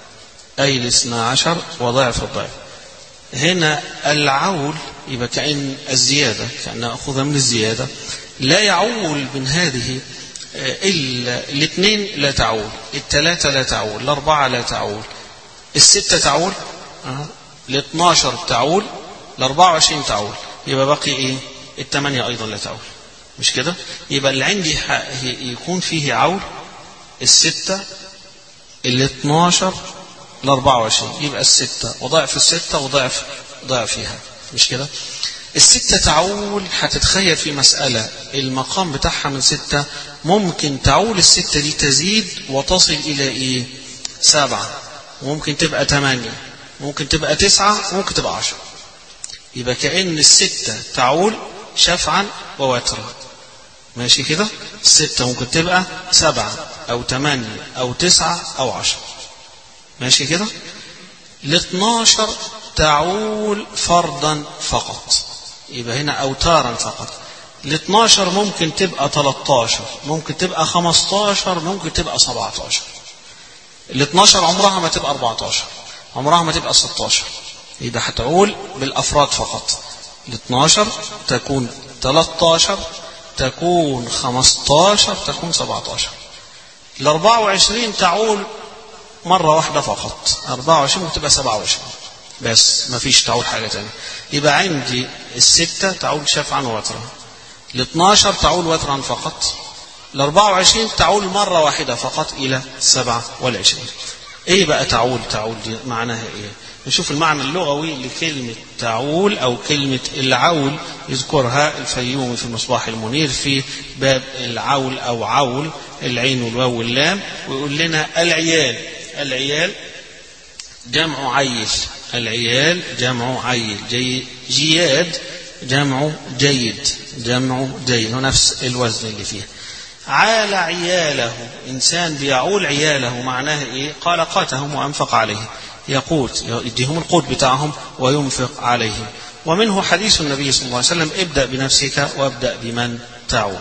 أي الاثنى عشر وضعف الضعف هنا العول يبقى كأن الزيادة كأن أخذ من الزيادة لا يعول من هذه إلا الاثنين لا تعول الثلاثة لا تعول الأربعة لا تعول الستة تعول الاثناشر تعول الأربعة وعشرين تعول يبقى باقي إيه الثمانية أيضا لا تعول مش كده يبقى اللي عندي يكون فيه عول الستة الاثناشر الأربعة وعشرين يبقى الستة وضعف الستة وضعف ضعفها مش كده الستة تعول هتتخيل في مسألة المقام بتاعها من ستة ممكن تعول الستة دي تزيد وتصل إلى إيه سبعة ممكن تبقى ثمانية ممكن تبقى تسعة ممكن تبقى عشرة يبقى كأن الستة تعول شفعا ووترا ماشي كده الستة ممكن تبقى سبعة أو ثمانية أو تسعة أو عشرة ماشي كده الاثناشر تعول فرضا فقط يبقى هنا أوتارا فقط ال 12 ممكن تبقى 13 ممكن تبقى 15 ممكن تبقى 17 ال 12 عمرها ما تبقى 14 عمرها ما تبقى 16 يبقى هتعول بالأفراد فقط ال 12 تكون 13 تكون 15 تكون 17 ال 24 تعول مرة واحدة فقط 24 ممكن تبقى 27 بس ما فيش تعول حاجة تانية يبقى عندي الستة تعول شفعا ووترا ال 12 تعول وترا فقط ال 24 تعول مرة واحدة فقط إلى 27 إيه بقى تعول تعول دي معناها إيه نشوف المعنى اللغوي لكلمة تعول أو كلمة العول يذكرها الفيومي في المصباح المنير في باب العول أو عول العين والواو واللام ويقول لنا العيال العيال جمع عيل العيال جمع عيل جي جياد جمع جيد جمع جيد نفس الوزن اللي فيه عال عياله إنسان بيعول عياله معناه إيه قال قاتهم وأنفق عليهم يقوت يديهم القوت بتاعهم وينفق عليهم ومنه حديث النبي صلى الله عليه وسلم ابدأ بنفسك وابدأ بمن تعول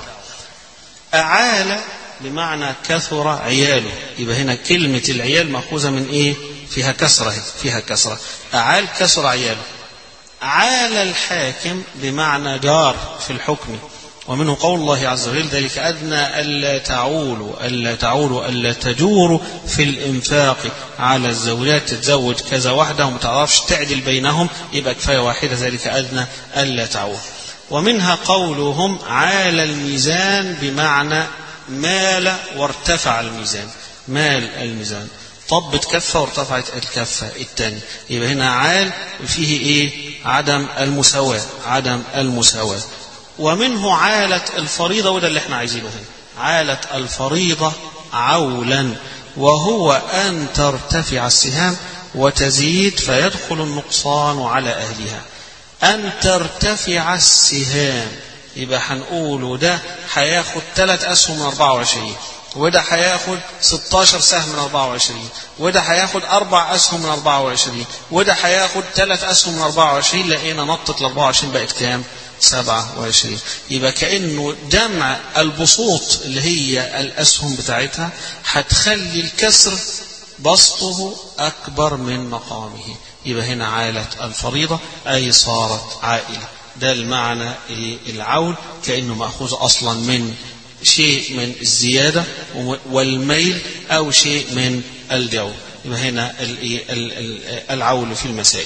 أعال بمعنى كثر عياله يبقى هنا كلمة العيال مأخوذة من إيه فيها كسرة فيها كسرة أعال كسر عياله عال الحاكم بمعنى جار في الحكم ومنه قول الله عز وجل ذلك أدنى ألا تعولوا ألا تعولوا ألا تجوروا في الإنفاق على الزوجات تتزوج كذا واحدة وما تعرفش تعدل بينهم يبقى كفاية واحدة ذلك أدنى ألا تعول ومنها قولهم عال الميزان بمعنى مال وارتفع الميزان مال الميزان طبت كفة وارتفعت الكفة الثانية يبقى هنا عال فيه ايه عدم المساواة عدم المساواة ومنه عالت الفريضة وده اللي احنا عايزينه هنا عالت الفريضة عولا وهو أن ترتفع السهام وتزيد فيدخل النقصان على أهلها أن ترتفع السهام يبقى هنقول ده هياخد ثلاث أسهم من 24 وده هياخد 16 سهم من 24 وده هياخد أربع أسهم من 24 وده هياخد ثلاث أسهم من 24 لقينا نطت ال 24 بقت كام؟ 27 يبقى كأنه جمع البسوط اللي هي الأسهم بتاعتها هتخلي الكسر بسطه أكبر من مقامه يبقى هنا عالت الفريضة أي صارت عائلة ده المعنى العول كأنه مأخوذ أصلا من شيء من الزيادة والميل أو شيء من الجو يبقى هنا العول في المسائل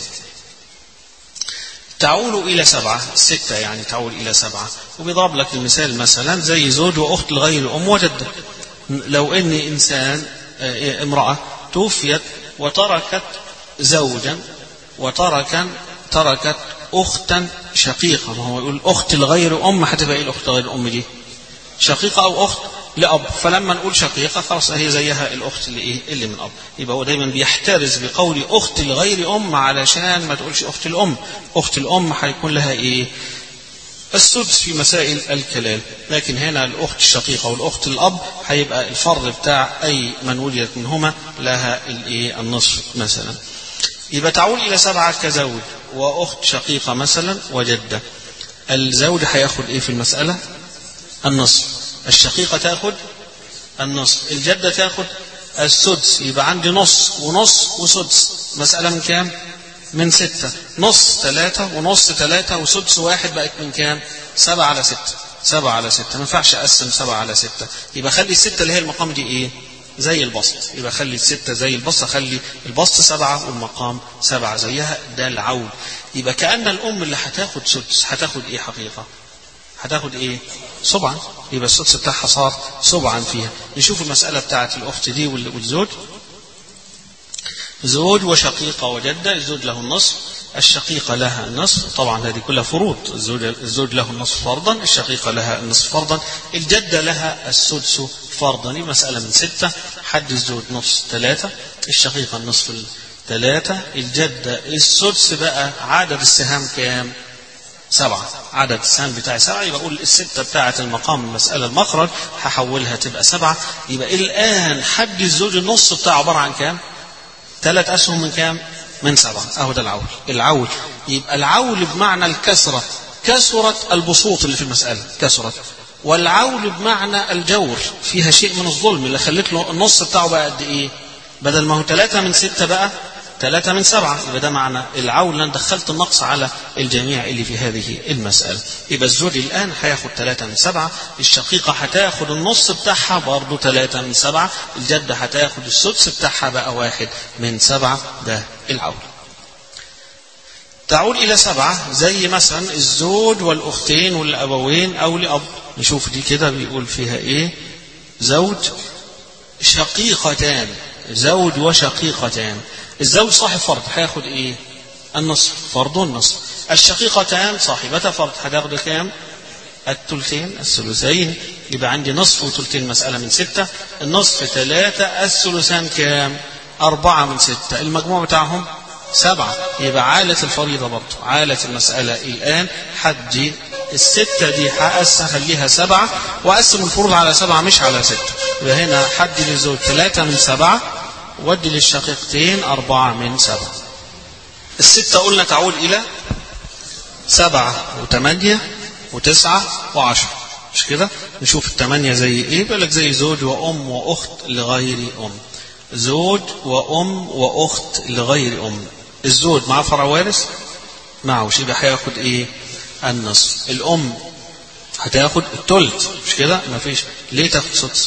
تعول إلى سبعة ستة يعني تعول إلى سبعة وبيضرب لك المثال مثلا زي زوج وأخت لغير أم وجدة لو أن إنسان امرأة توفيت وتركت زوجا وتركا تركت أختا شقيقة ما هو يقول أخت لغير أم هتبقى إيه الأخت لغير الأم دي شقيقة أو أخت لأب فلما نقول شقيقة خلاص هي زيها الأخت اللي إيه اللي من أب يبقى هو دايما بيحترز بقول أخت لغير أم علشان ما تقولش أخت الأم أخت الأم هيكون لها إيه السدس في مسائل الكلال لكن هنا الأخت الشقيقة والأخت الأب هيبقى الفرض بتاع أي من وجدت منهما لها الإيه النصف مثلا يبقى تعول إلى سبعة كزوج وأخت شقيقة مثلا وجدة الزوج هياخد إيه في المسألة النصف الشقيقة تأخذ النصف الجدة تأخذ السدس يبقى عندي نص ونص وسدس مسألة من كام من ستة نص ثلاثة ونص ثلاثة وسدس واحد بقت من كام سبعة على ستة سبعة على ستة ما ينفعش أقسم سبعة على ستة يبقى خلي الستة اللي هي المقام دي إيه زي البسط يبقى خلي الستة زي البسط خلي البسط سبعة والمقام سبعة زيها ده العول يبقى كأن الأم اللي هتاخد سدس هتاخد إيه حقيقة هتاخد إيه سبعا يبقى السدس بتاعها صار سبعا فيها نشوف المسألة بتاعت الأخت دي والزوج زوج وشقيقة وجدة الزوج له النصف الشقيقة لها النصف طبعا هذه كلها فروض الزوج, الزوج له النصف فرضا الشقيقة لها النصف فرضا الجدة لها السدس فرضا دي مسألة من ستة حد الزوج نصف ثلاثة الشقيقة النصف ثلاثة الجدة السدس بقى عدد السهام كام سبعة عدد السهم بتاعي سبعة يبقى أقول الستة بتاعة المقام المسألة المخرج هحولها تبقى سبعة يبقى الآن حد الزوج النص بتاعه عبارة عن كام؟ ثلاث أسهم من كام؟ من سبعة أهو ده العول العول يبقى العول بمعنى الكسرة كسرت البسوط اللي في المسألة كسرت والعول بمعنى الجور فيها شيء من الظلم اللي خلت له النص بتاعه بقى قد إيه؟ بدل ما هو ثلاثة من ستة بقى ثلاثة من سبعة يبقى ده معنى العول لأن دخلت النقص على الجميع اللي في هذه المسألة يبقى الزوج الآن هياخد ثلاثة من سبعة الشقيقة هتاخد النص بتاعها برضه ثلاثة من سبعة الجدة هتاخد السدس بتاعها بقى واحد من سبعة ده العول تعود إلى سبعة زي مثلا الزوج والأختين والأبوين أو لأب نشوف دي كده بيقول فيها إيه زوج شقيقتان زوج وشقيقتان الزوج صاحب فرض هياخد ايه النصف فرض النصف الشقيقتان صاحبتا فرض هتاخد كام الثلثين الثلثين يبقى عندي نصف وثلثين مسألة من ستة النصف ثلاثة الثلثان كام أربعة من ستة المجموع بتاعهم سبعة يبقى عالة الفريضة برضه عالة المسألة الآن حد الستة دي هخليها سبعة وأقسم الفروض على سبعة مش على ستة يبقى هنا حد للزوج ثلاثة من سبعة ودي للشقيقتين أربعة من سبعة الستة قلنا تعود إلى سبعة وثمانية وتسعة وعشرة مش كده نشوف الثمانية زي ايه بالك زي زوج وأم وأخت لغير أم زوج وأم وأخت لغير أم الزوج مع فرع وارث معهوش يبقى هياخد ايه النصف الأم هتاخد التلت مش كده مفيش ليه تاخد سدس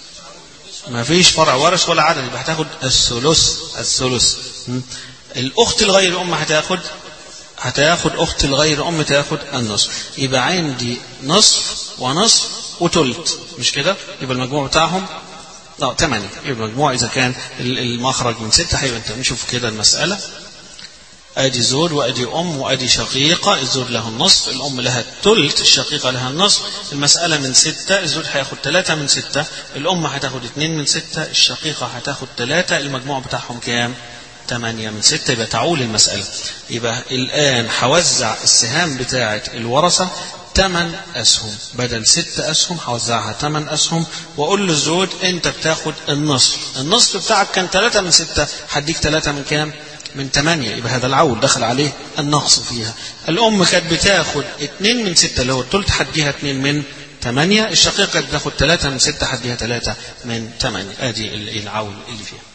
ما فيش فرع ورث ولا عدد يبقى هتاخد الثلث الثلث الاخت الغير ام هتاخد هتاخد اخت الغير ام تاخد النصف يبقى عندي نصف ونصف وتلت مش كده يبقى المجموع بتاعهم لا ثمانية يبقى المجموع إذا كان المخرج من ستة هيبقى أنت نشوف كده المسألة ادي زوج وادي ام وادي شقيقه الزوج له النصف الام لها الثلث الشقيقه لها النصف المساله من سته الزوج هياخد ثلاثه من سته الام هتاخد اثنين من سته الشقيقه هتاخد ثلاثه المجموع بتاعهم كام؟ ثمانية من ستة يبقى تعول المسألة يبقى الآن هوزع السهام بتاعة الورثة ثمان أسهم بدل ست أسهم هوزعها ثمان أسهم وأقول للزوج أنت بتاخد النصف النصف بتاعك كان ثلاثة من ستة هديك ثلاثة من كام؟ من ثمانية يبقى هذا العول دخل عليه النقص فيها الأم كانت بتاخد اثنين من ستة اللي هو الثلث هديها اثنين من ثمانية الشقيقة كانت بتاخد ثلاثة من ستة هديها ثلاثة من ثمانية ادي العول اللي فيها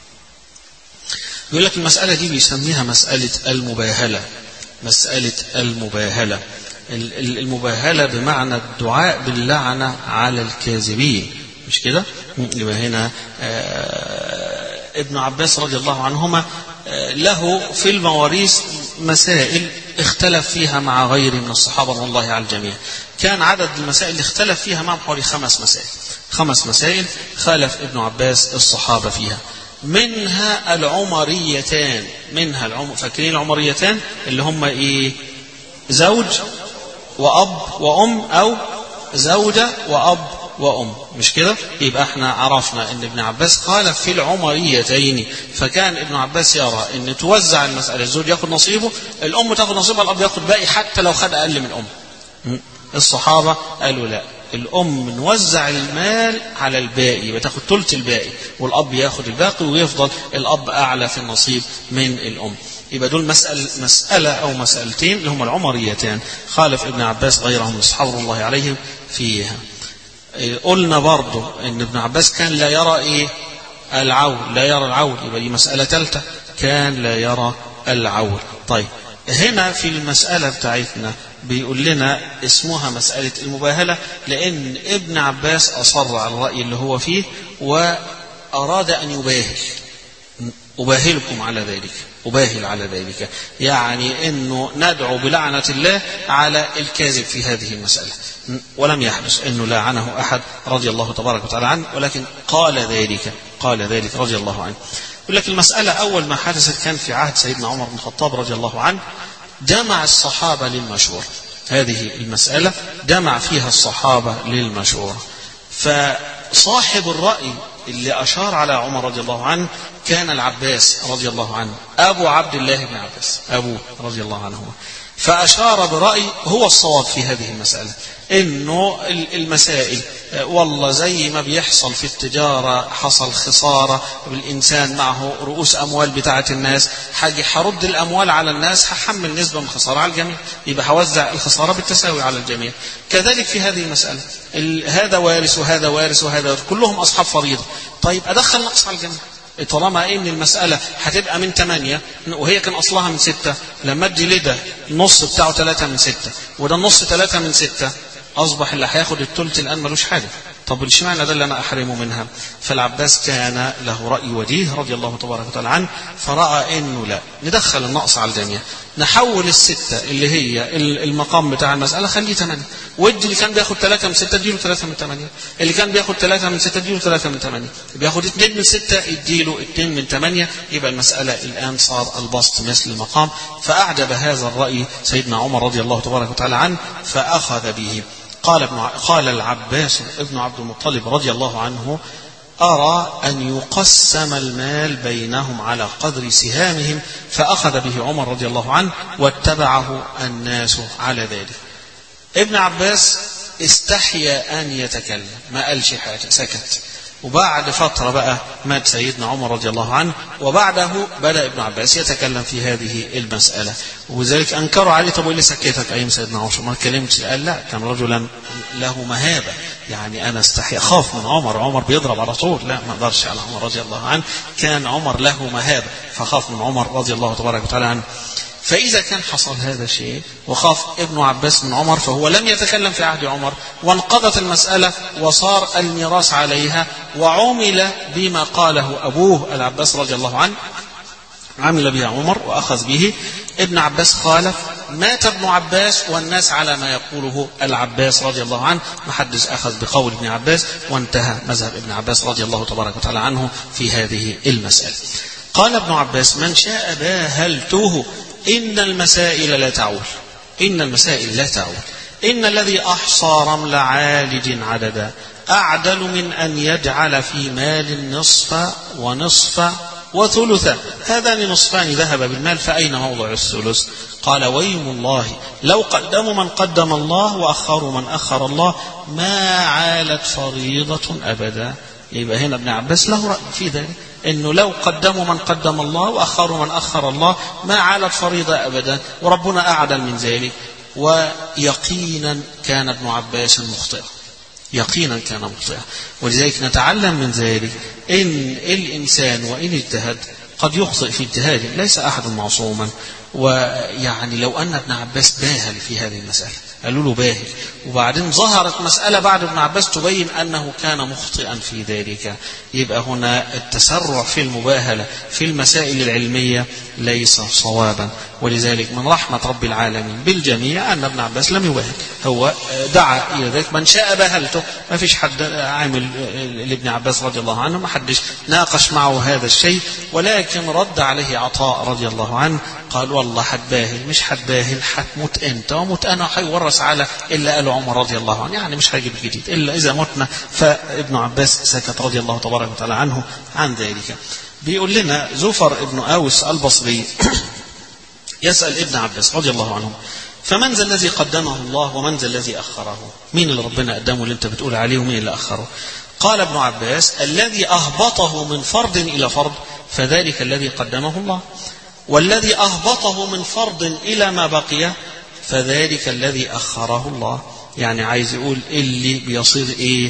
يقول لك المسألة دي بيسميها مسألة المباهلة مسألة المباهلة المباهلة بمعنى الدعاء باللعنة على الكاذبين مش كده يبقى هنا ابن عباس رضي الله عنهما له في المواريث مسائل اختلف فيها مع غيره من الصحابة رضي الله على الجميع كان عدد المسائل اللي اختلف فيها معهم حوالي خمس مسائل خمس مسائل خالف ابن عباس الصحابة فيها منها العمريتان منها العمر فاكرين العمريتان اللي هم ايه زوج واب وام او زوجة واب وأم مش كده يبقى احنا عرفنا ان ابن عباس قال في العمريتين فكان ابن عباس يرى ان توزع المسألة الزوج ياخد نصيبه الأم تاخد نصيبها الأب ياخد باقي حتى لو خد أقل من أم الصحابة قالوا لا الأم نوزع المال على الباقي بتاخد ثلث الباقي والأب ياخد الباقي ويفضل الأب أعلى في النصيب من الأم يبقى دول مسألة, مسألة أو مسألتين اللي هما العمريتان خالف ابن عباس غيرهم من أصحاب الله عليهم فيها قلنا برضه ان ابن عباس كان لا يرى ايه العول لا يرى العول يبقى دي مسألة ثالثة كان لا يرى العول طيب هنا في المسألة بتاعتنا بيقول لنا اسمها مسألة المباهلة لأن ابن عباس أصر على الرأي اللي هو فيه وأراد أن يباهل أباهلكم على ذلك أباهل على ذلك يعني أنه ندعو بلعنة الله على الكاذب في هذه المسألة ولم يحدث أنه لعنه أحد رضي الله تبارك وتعالى عنه ولكن قال ذلك قال ذلك رضي الله عنه يقول لك المسألة أول ما حدثت كان في عهد سيدنا عمر بن الخطاب رضي الله عنه جمع الصحابة للمشورة هذه المسألة جمع فيها الصحابة للمشورة فصاحب الرأي اللي أشار على عمر رضي الله عنه كان العباس رضي الله عنه أبو عبد الله بن عباس أبو رضي الله عنه فأشار برأي هو الصواب في هذه المسألة إنه المسائل والله زي ما بيحصل في التجارة حصل خسارة بالإنسان معه رؤوس أموال بتاعة الناس حاجة هرد الأموال على الناس هحمل نسبة من الخسارة على الجميع يبقى هوزع الخسارة بالتساوي على الجميع كذلك في هذه المسألة هذا وارث وهذا وارث وهذا وارث كلهم أصحاب فريضة طيب أدخل نقص على الجميع طالما ان المسألة هتبقى من ثمانية وهي كان أصلها من ستة لما ادي لده النص بتاعه ثلاثة من ستة وده النص ثلاثة من ستة أصبح اللي هياخد الثلث الآن ملوش حاجة طب اشمعنى ده اللي أنا أحرمه منها فالعباس كان له رأي وجيه رضي الله تبارك وتعالى عنه فرأى إنه لا ندخل النقص على الجميع نحول الستة اللي هي المقام بتاع المسألة خليه ثمانية ودي اللي كان بياخد ثلاثة من ستة اديله ثلاثة من ثمانية اللي كان بياخد ثلاثة من ستة اديله ثلاثة من ثمانية بياخد اثنين من ستة اديله اثنين من ثمانية يبقى المسألة الآن صار البسط مثل المقام فأعجب هذا الرأي سيدنا عمر رضي الله تبارك وتعالى عنه فأخذ به قال ابن قال العباس ابن عبد المطلب رضي الله عنه أرى أن يقسم المال بينهم على قدر سهامهم فأخذ به عمر رضي الله عنه واتبعه الناس على ذلك ابن عباس استحيا أن يتكلم ما قالش حاجة سكت وبعد فترة بقى مات سيدنا عمر رضي الله عنه وبعده بدأ ابن عباس يتكلم في هذه المسألة وذلك أنكروا عليه طب اللي سكتك أيام سيدنا عمر ما اتكلمتش قال لا كان رجلا له مهابة يعني أنا استحي أخاف من عمر عمر بيضرب على طول لا ما أقدرش على عمر رضي الله عنه كان عمر له مهابة فخاف من عمر رضي الله تبارك وتعالى عنه فإذا كان حصل هذا الشيء وخاف ابن عباس من عمر فهو لم يتكلم في عهد عمر وانقضت المسألة وصار الميراث عليها وعمل بما قاله أبوه العباس رضي الله عنه عمل به عمر وأخذ به ابن عباس خالف مات ابن عباس والناس على ما يقوله العباس رضي الله عنه محدث أخذ بقول ابن عباس وانتهى مذهب ابن عباس رضي الله تبارك وتعالى عنه في هذه المسألة قال ابن عباس من شاء باهلته إن المسائل لا تعول إن المسائل لا تعول إن الذي أحصى رمل عالج عددا أعدل من أن يجعل في مال نصف ونصف وثلثا هذان نصفان ذهب بالمال فأين موضع الثلث قال ويم الله لو قدموا من قدم الله وأخروا من أخر الله ما عالت فريضة أبدا يبقى هنا ابن عباس له رأي في ذلك انه لو قدموا من قدم الله واخروا من اخر الله ما عالت فريضه ابدا وربنا اعدل من ذلك ويقينا كان ابن عباس مخطئا يقينا كان مخطئا ولذلك نتعلم من ذلك ان الانسان وان اجتهد قد يخطئ في اجتهاده ليس احد معصوما ويعني لو ان ابن عباس باهل في هذه المساله قالوا له باهل وبعدين ظهرت مسألة بعد ابن عباس تبين أنه كان مخطئا في ذلك يبقى هنا التسرع في المباهلة في المسائل العلمية ليس صوابا ولذلك من رحمة رب العالمين بالجميع أن ابن عباس لم يباهل هو دعا إلى ذلك من شاء باهلته ما فيش حد عامل لابن عباس رضي الله عنه ما حدش ناقش معه هذا الشيء ولكن رد عليه عطاء رضي الله عنه قال والله حتباهل مش حتباهل حتموت انت وموت انا هيورث على الا قاله عمر رضي الله عنه يعني مش هيجيب الجديد الا اذا متنا فابن عباس سكت رضي الله تبارك وتعالى عنه عن ذلك بيقول لنا زفر ابن اوس البصري يسال ابن عباس رضي الله عنه فمن ذا الذي قدمه الله ومن ذا الذي اخره مين اللي ربنا قدمه اللي انت بتقول عليه ومين اللي اخره قال ابن عباس الذي اهبطه من فرض الى فرض فذلك الذي قدمه الله والذي أهبطه من فرض إلى ما بقي فذلك الذي أخره الله يعني عايز يقول اللي بيصير إيه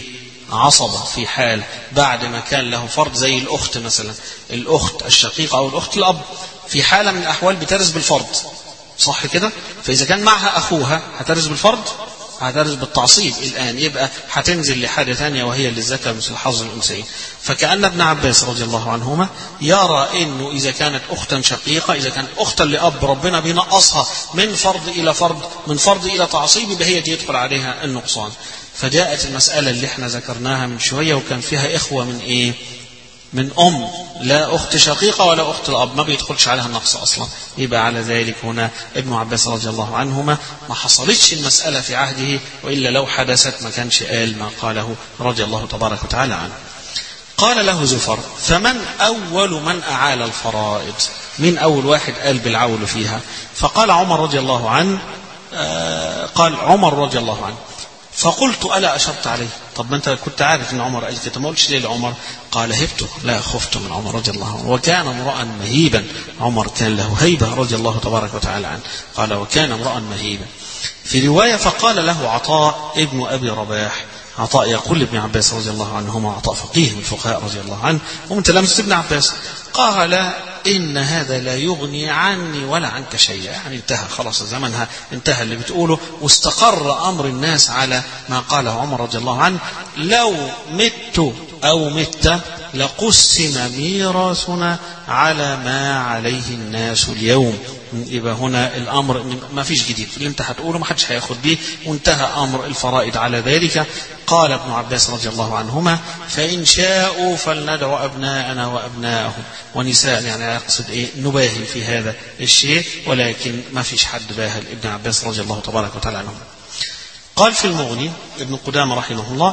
عصبة في حال بعد ما كان له فرض زي الأخت مثلا الأخت الشقيقة أو الأخت الأب في حالة من الأحوال بترث بالفرض صح كده فإذا كان معها أخوها هترث بالفرض هترث بالتعصيب الآن يبقى هتنزل لحاجة ثانية وهي للذكر مثل حظ الأنثيين فكأن ابن عباس رضي الله عنهما يرى أنه إذا كانت أختا شقيقة إذا كانت أختا لأب ربنا بينقصها من فرض إلى فرض من فرض إلى تعصيب يبقى هي دي يدخل عليها النقصان فجاءت المسألة اللي احنا ذكرناها من شوية وكان فيها إخوة من إيه من أم لا أخت شقيقة ولا أخت الأب ما بيدخلش عليها النقص أصلا يبقى على ذلك هنا ابن عباس رضي الله عنهما ما حصلتش المسألة في عهده وإلا لو حدثت ما كانش قال ما قاله رضي الله تبارك وتعالى عنه قال له زفر فمن أول من أعال الفرائض من أول واحد قال بالعول فيها فقال عمر رضي الله عنه آه قال عمر رضي الله عنه فقلت ألا أشرت عليه طب ما أنت كنت عارف أن عمر قال كده ما قلتش ليه لعمر قال هبت لا خفت من عمر رضي الله عنه وكان امرأ مهيبا عمر كان له هيبة رضي الله تبارك وتعالى عنه قال وكان امرأ مهيبا في رواية فقال له عطاء ابن أبي رباح عطاء يقول لابن عباس رضي الله عنهما عطاء فقيه من الفقهاء رضي الله عنه ومن تلامذة ابن عباس قال إن هذا لا يغني عني ولا عنك شيئا يعني انتهى خلاص زمنها انتهى اللي بتقوله واستقر أمر الناس على ما قاله عمر رضي الله عنه لو مت أو مت لقسم ميراثنا على ما عليه الناس اليوم يبقى هنا الامر ما فيش جديد اللي انت هتقوله ما حدش هياخد بيه وانتهى امر الفرائض على ذلك قال ابن عباس رضي الله عنهما فان شاءوا فلندعو ابناءنا وابناءهم ونساء يعني يقصد ايه نباهي في هذا الشيء ولكن ما فيش حد باهل ابن عباس رضي الله تبارك وتعالى عنهما قال في المغني ابن قدامه رحمه الله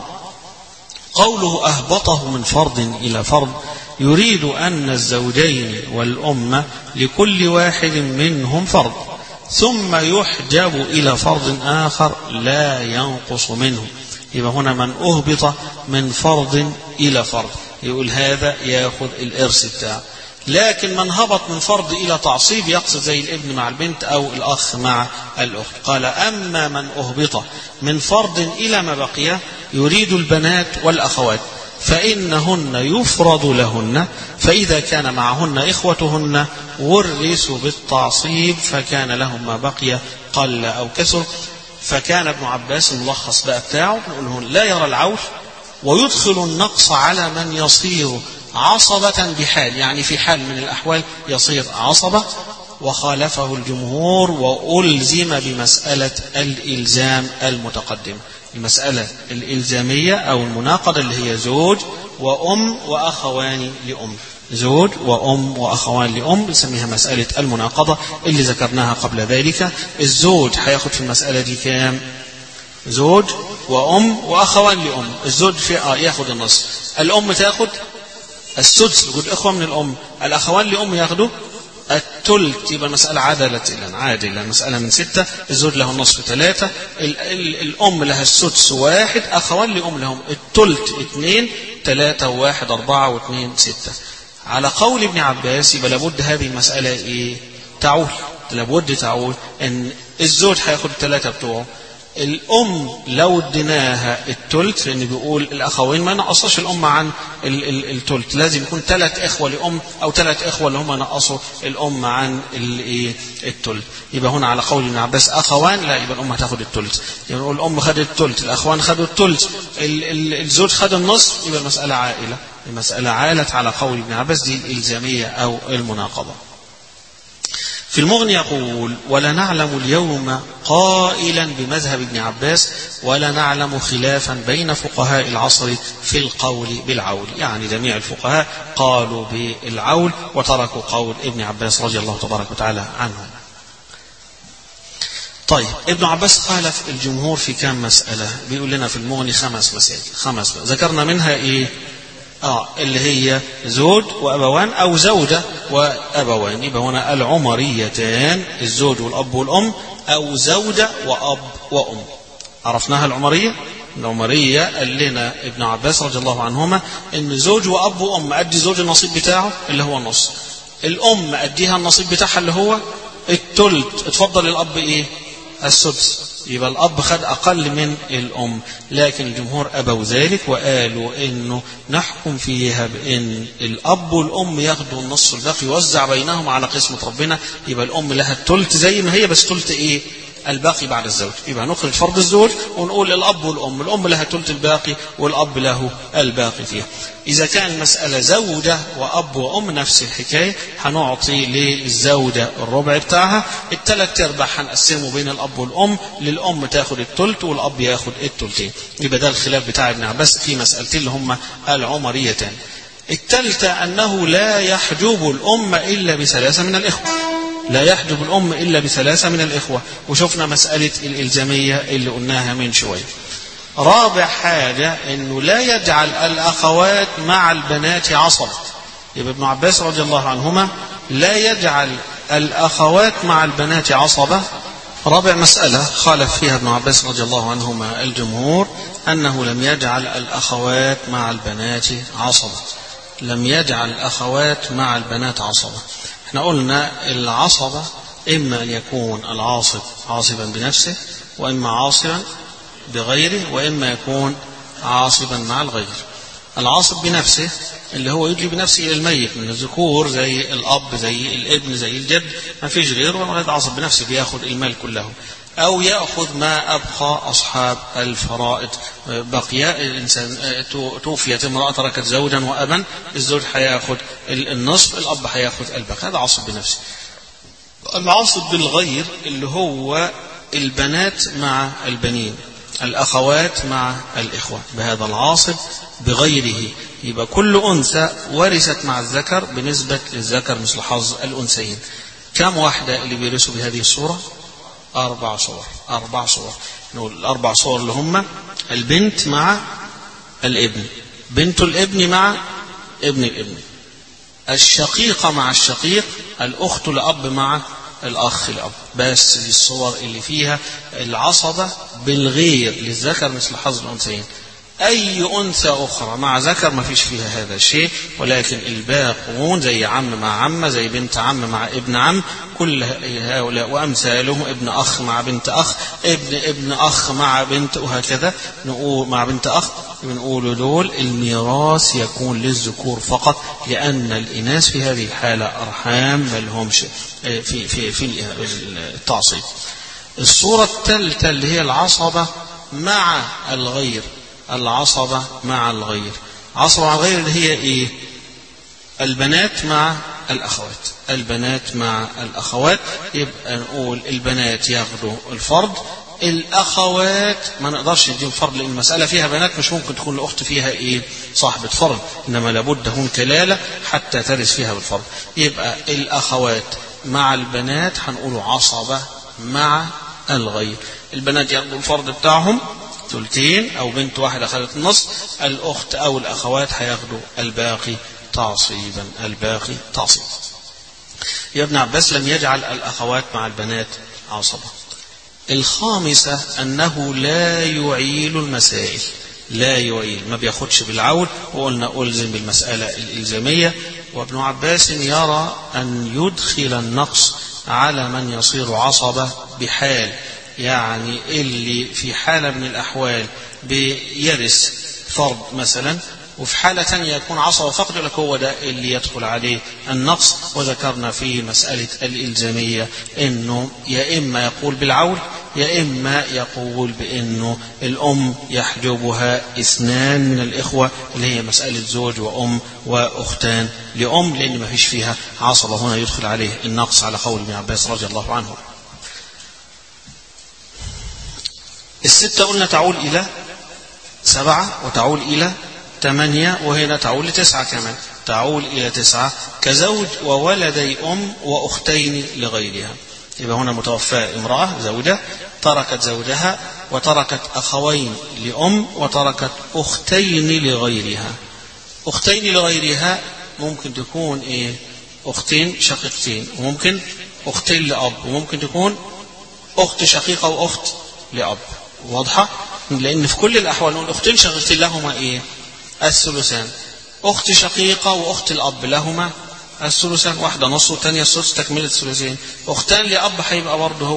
قوله أهبطه من فرض إلى فرض يريد أن الزوجين والأمة لكل واحد منهم فرض ثم يحجب إلى فرض آخر لا ينقص منه يبقى هنا من أهبط من فرض إلى فرض يقول هذا ياخذ الإرث بتاعه لكن من هبط من فرض إلى تعصيب يقصد زي الابن مع البنت أو الأخ مع الأخت قال أما من أهبط من فرض إلى ما بقي يريد البنات والأخوات فإنهن يفرض لهن فإذا كان معهن إخوتهن ورثوا بالتعصيب فكان لهم ما بقي قل أو كسر فكان ابن عباس الملخص بقى بتاعه نقول لا يرى العول ويدخل النقص على من يصير عصبة بحال يعني في حال من الأحوال يصير عصبة وخالفه الجمهور وألزم بمسألة الإلزام المتقدمة المسألة الإلزامية أو المناقضة اللي هي زوج وأم وأخوان لأم زوج وأم وأخوان لأم نسميها مسألة المناقضة اللي ذكرناها قبل ذلك الزوج هياخد في المسألة دي كام زوج وأم وأخوان لأم الزوج في آه ياخد النصف الأم تاخد السدس وجود إخوة من الأم الأخوان لأم ياخدوا التلت يبقى المسألة عادلة إلى عادلة المسألة من ستة الزوج له النصف ثلاثة ال ال الأم لها السدس واحد أخوان لأم لهم التلت اثنين ثلاثة وواحد أربعة واثنين ستة على قول ابن عباس يبقى لابد هذه المسألة إيه تعول لابد تعول إن الزوج هياخد الثلاثة بتوعه الأم لو اديناها التلت لأن بيقول الأخوين ما نقصش الأم عن التلت لازم يكون ثلاث إخوة لأم أو ثلاث إخوة اللي هم نقصوا الأم عن التلت يبقى هنا على قول ابن عباس أخوان لا يبقى الأم هتاخد التلت يبقى نقول الأم خدت التلت الأخوان خدوا التلت الزوج خد النصف يبقى المسألة عائلة المسألة عالت على قول ابن عباس دي الإلزامية أو المناقضة في المغني يقول ولا نعلم اليوم قائلا بمذهب ابن عباس ولا نعلم خلافا بين فقهاء العصر في القول بالعول يعني جميع الفقهاء قالوا بالعول وتركوا قول ابن عباس رضي الله تبارك وتعالى عنه طيب ابن عباس خالف الجمهور في كم مسألة بيقول لنا في المغني خمس مسائل خمس ذكرنا منها ايه اه اللي هي زوج وابوان او زوجه وابوان يبقى هنا العمريتان الزوج والاب والام او زوجه واب وام عرفناها العمريه العمريه قال لنا ابن عباس رضي الله عنهما ان زوج واب وام ادي زوج النصيب بتاعه اللي هو النص الام اديها النصيب بتاعها اللي هو التلت اتفضل الاب ايه السدس يبقى الأب خد أقل من الأم لكن الجمهور أبوا ذلك وقالوا إنه نحكم فيها بإن الأب والأم ياخدوا النص الباقي يوزع بينهم على قسمة ربنا يبقى الأم لها التلت زي ما هي بس تلت إيه الباقي بعد الزوج يبقى نخرج فرض الزوج ونقول الأب والأم الأم لها ثلث الباقي والأب له الباقي فيها إذا كان المسألة زوجة وأب وأم نفس الحكاية هنعطي للزوجة الربع بتاعها الثلاث أرباع هنقسمه بين الأب والأم للأم تاخد الثلث والأب ياخد الثلثين يبقى ده الخلاف بتاع ابن عباس في مسألتين اللي هم العمريتان الثالثة أنه لا يحجب الأم إلا بثلاثة من الإخوة لا يحجب الأم إلا بثلاثة من الإخوة وشفنا مسألة الإلزامية اللي قلناها من شوية رابع حاجة أنه لا يجعل الأخوات مع البنات عصبة يبقى ابن عباس رضي الله عنهما لا يجعل الأخوات مع البنات عصبة رابع مسألة خالف فيها ابن عباس رضي الله عنهما الجمهور أنه لم يجعل الأخوات مع البنات عصبة لم يجعل الأخوات مع البنات عصبة احنا قلنا العصبة إما أن يكون العاصب عاصبا بنفسه وإما عاصبا بغيره وإما يكون عاصبا مع الغير العاصب بنفسه اللي هو يدلي بنفسه إلى الميت من الذكور زي الأب زي الابن زي الجد ما فيش غيره ولا عاصب بنفسه بياخد المال كله أو يأخذ ما أبقى أصحاب الفرائض بقي الإنسان توفيت امرأة تركت زوجا وأبا الزوج هياخد النصف الأب هياخد الباقي هذا عاصب بنفسه العاصب بالغير اللي هو البنات مع البنين الأخوات مع الإخوة بهذا العاصب بغيره يبقى كل أنثى ورثت مع الذكر بنسبة للذكر مثل حظ الأنثيين كم واحدة اللي بيرثوا بهذه الصورة أربع صور أربع صور نقول الأربع صور اللي هم البنت مع الابن بنت الابن مع ابن الابن الشقيقة مع الشقيق الأخت لأب مع الأخ الأب بس دي الصور اللي فيها العصبة بالغير للذكر مثل حظ الأنثيين أي أنثى أخرى مع ذكر ما فيش فيها هذا الشيء ولكن الباقون زي عم مع عمة زي بنت عم مع ابن عم كل هؤلاء وأمثالهم ابن أخ مع بنت أخ ابن ابن أخ مع بنت وهكذا نقول مع بنت أخ بنقول دول الميراث يكون للذكور فقط لأن الإناث في هذه الحالة أرحام ما لهمش في في في التعصيب. الصورة الثالثة اللي هي العصبة مع الغير العصبة مع الغير عصبة مع الغير اللي هي ايه البنات مع الأخوات البنات مع الأخوات يبقى نقول البنات ياخدوا الفرض الأخوات ما نقدرش نديهم فرض لأن المسألة فيها بنات مش ممكن تكون الأخت فيها إيه صاحبة فرض إنما لابد هون كلالة حتى ترث فيها بالفرض يبقى الأخوات مع البنات هنقول عصبة مع الغير البنات ياخدوا الفرض بتاعهم ثلثين أو بنت واحدة أخذت النص الأخت أو الأخوات هياخدوا الباقي تعصيبا الباقي تعصيبا يا ابن عباس لم يجعل الأخوات مع البنات عصبة الخامسة أنه لا يعيل المسائل لا يعيل ما بياخدش بالعول وقلنا ألزم بالمسألة الإلزامية وابن عباس يرى أن يدخل النقص على من يصير عصبة بحال يعني اللي في حالة من الأحوال بيرث فرض مثلا وفي حالة ثانية يكون عصبة فقط يقول لك هو ده اللي يدخل عليه النقص وذكرنا في مسألة الإلزامية إنه يا إما يقول بالعول يا إما يقول بأنه الأم يحجبها اثنان من الإخوة اللي هي مسألة زوج وأم وأختان لأم لأن ما فيش فيها عصبة هنا يدخل عليه النقص على قول ابن عباس رضي الله عنه الستة قلنا تعول إلى سبعة وتعول إلى ثمانية وهنا تعول لتسعة كمان تعول إلى تسعة كزوج وولدي أم وأختين لغيرها يبقى هنا متوفاة امرأة زوجة تركت زوجها وتركت أخوين لأم وتركت أختين لغيرها أختين لغيرها ممكن تكون إيه أختين شقيقتين وممكن أختين لأب وممكن تكون أخت شقيقة وأخت لأب واضحة لأن في كل الأحوال نقول أختين شقيقتين لهما إيه الثلثان أخت شقيقة وأخت الأب لهما الثلثان واحدة نص والثانية الثلث تكملة الثلثين أختان لأب هيبقى برضه هو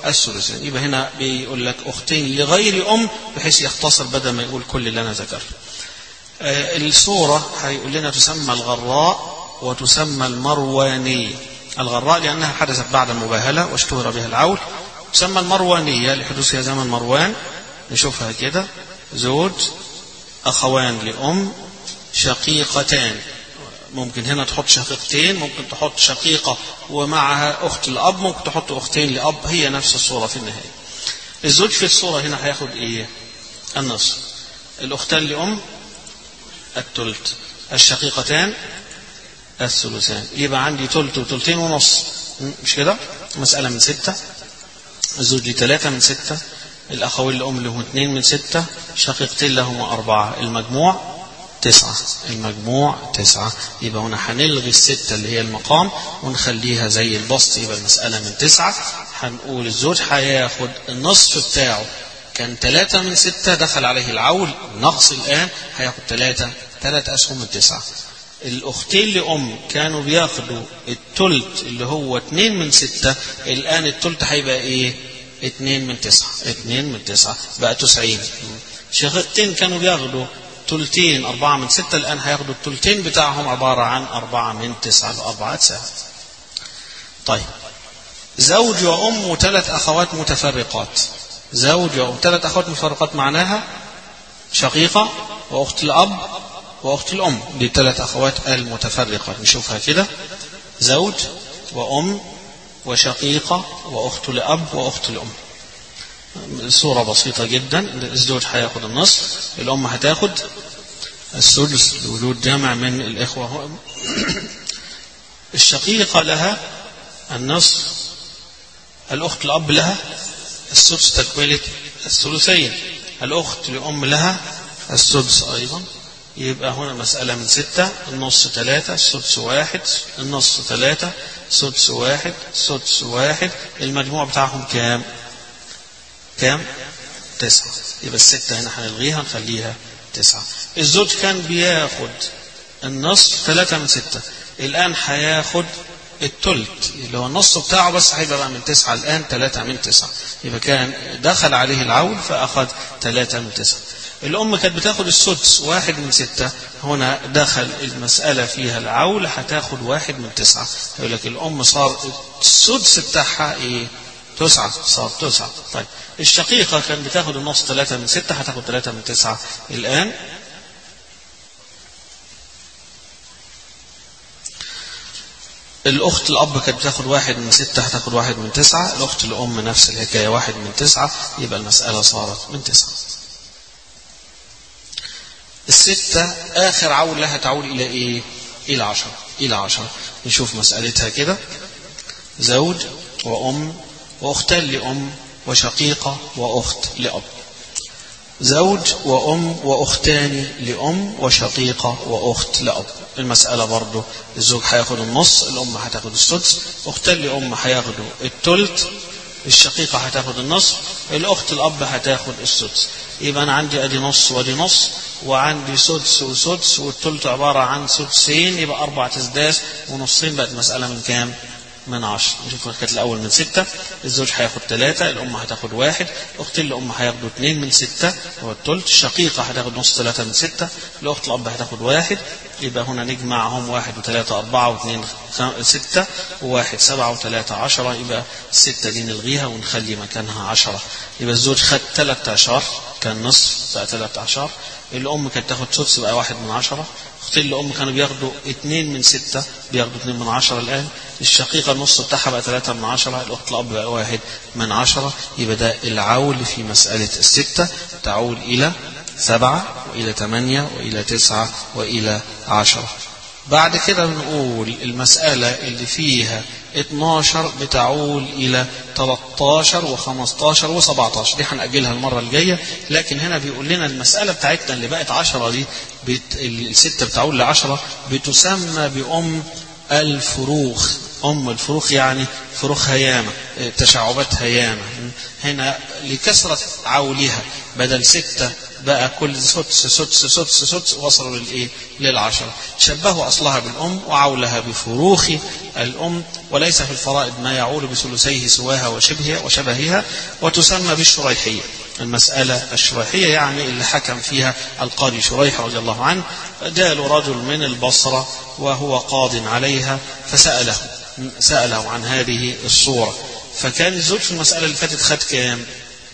الثلثين يبقى هنا بيقول لك أختين لغير أم بحيث يختصر بدل ما يقول كل اللي أنا ذكرته آه، الصورة هيقول لنا تسمى الغراء وتسمى المروانية الغراء لأنها حدثت بعد المباهلة واشتهر بها العول تسمى المروانية لحدوثها زمن مروان نشوفها كده زوج أخوان لأم شقيقتان ممكن هنا تحط شقيقتين ممكن تحط شقيقة ومعها أخت الأب ممكن تحط أختين لأب هي نفس الصورة في النهاية الزوج في الصورة هنا هياخد إيه النصف الأختان لأم التلت الشقيقتان الثلثان يبقى عندي تلت وتلتين ونص مش كده مسألة من ستة الزوج لي ثلاثة من ستة الأخوين لأم لهم اثنين من ستة شقيقتين لهم أربعة المجموع تسعة المجموع تسعة يبقى هنا هنلغي الستة اللي هي المقام ونخليها زي البسط يبقى المسألة من تسعة هنقول الزوج هياخد النصف بتاعه كان ثلاثة من ستة دخل عليه العول نقص الآن هياخد ثلاثة ثلاث أسهم من تسعة الأختين لأم كانوا بياخدوا التلت اللي هو اتنين من ستة الآن التلت هيبقى إيه؟ اتنين من تسعة اتنين من تسعة بقى تسعين شقيقتين كانوا بياخدوا تلتين أربعة من ستة الآن هياخدوا التلتين بتاعهم عبارة عن أربعة من تسعة أربعة ساعة طيب زوج وأم وثلاث أخوات متفرقات زوج وأم ثلاث أخوات متفرقات معناها شقيقة وأخت الأب وأخت الأم دي ثلاث أخوات المتفرقة نشوفها كده زوج وأم وشقيقة وأخت لأب وأخت الأم صورة بسيطة جدا الزوج هياخد النصف الأم هتاخد السدس لوجود جمع من الإخوة الشقيقة لها النصف الأخت الأب لها السدس تكملة الثلثين الأخت لأم لها السدس أيضا يبقى هنا مسألة من ستة النص ثلاثة السدس واحد النص ثلاثة سدس واحد سدس واحد المجموع بتاعهم كام؟ كام؟ تسعة يبقى الستة هنا هنلغيها نخليها تسعة الزوج كان بياخد النصف ثلاثة من ستة الآن هياخد التلت اللي هو النص بتاعه بس هيبقى بقى من تسعة الآن ثلاثة من تسعة يبقى كان دخل عليه العول فأخذ ثلاثة من تسعة الأم كانت بتاخد السدس واحد من ستة هنا دخل المسألة فيها العول هتاخد واحد من تسعة يقول لك الأم صار السدس بتاعها إيه تسعة صار تسعة طيب الشقيقة كان بتاخد النص ثلاثة من ستة هتاخد ثلاثة من تسعة الآن الأخت الأب كانت بتاخد واحد من ستة هتاخد واحد من تسعة الأخت الأم نفس الحكاية واحد من تسعة يبقى المسألة صارت من تسعة الستة آخر عول لها تعول إلى إيه؟ إلى عشرة إلى عشرة نشوف مسألتها كده زوج وأم وأختان لأم وشقيقة وأخت لأب زوج وأم وأختان لأم وشقيقة وأخت لأب المسألة برضه الزوج هياخد النص الأم هتاخد السدس أختان لأم هياخدوا التلت الشقيقة هتاخد النصف الأخت الأب هتاخد السدس يبقى أنا عندي أدي نص وأدي نص وعندي سدس وسدس والتلت عبارة عن سدسين يبقى أربع تسداس ونصين بقت مسألة من كام؟ من عشر نشوف كانت الأول من ستة الزوج هياخد ثلاثة الأم هتاخد واحد أختين الأم هياخدوا اثنين من ستة هو التلت الشقيقة هتاخد نص ثلاثة من ستة الأخت الأب هتاخد واحد يبقى هنا نجمعهم واحد وثلاثة أربعة واثنين ستة وواحد سبعة وثلاثة عشرة يبقى الستة دي نلغيها ونخلي مكانها عشرة يبقى الزوج خد ثلاثة عشر كان نصف بقى ثلاثة عشر الأم كانت تاخد سدس بقى واحد من عشرة أختين الأم كانوا بياخدوا اثنين من ستة بياخدوا اثنين من عشرة الآن الشقيقة النص بتاعها بقى ثلاثة من عشرة الأخت الأب بقى واحد من عشرة يبقى ده العول في مسألة الستة تعول إلى سبعة وإلى ثمانية وإلى تسعة وإلى عشرة بعد كده بنقول المسألة اللي فيها 12 بتعول إلى 13 و15 و17 دي هنأجلها المرة الجاية لكن هنا بيقول لنا المسألة بتاعتنا اللي بقت 10 دي بت... الستة بتعول لعشرة بتسمى بأم الفروخ أم الفروخ يعني فروخها ياما تشعباتها ياما هنا لكثرة عولها بدل ستة بقى كل سدس سدس سدس سدس وصلوا للإيه؟ للعشرة شبهوا أصلها بالأم وعولها بفروخ الأم وليس في الفرائض ما يعول بثلثيه سواها وشبهها وشبهها وتسمى بالشريحية المسألة الشريحية يعني اللي حكم فيها القاضي شريح رضي الله عنه جاء له رجل من البصرة وهو قاض عليها فسأله سأله عن هذه الصورة فكان الزوج في المسألة اللي فاتت خد كام؟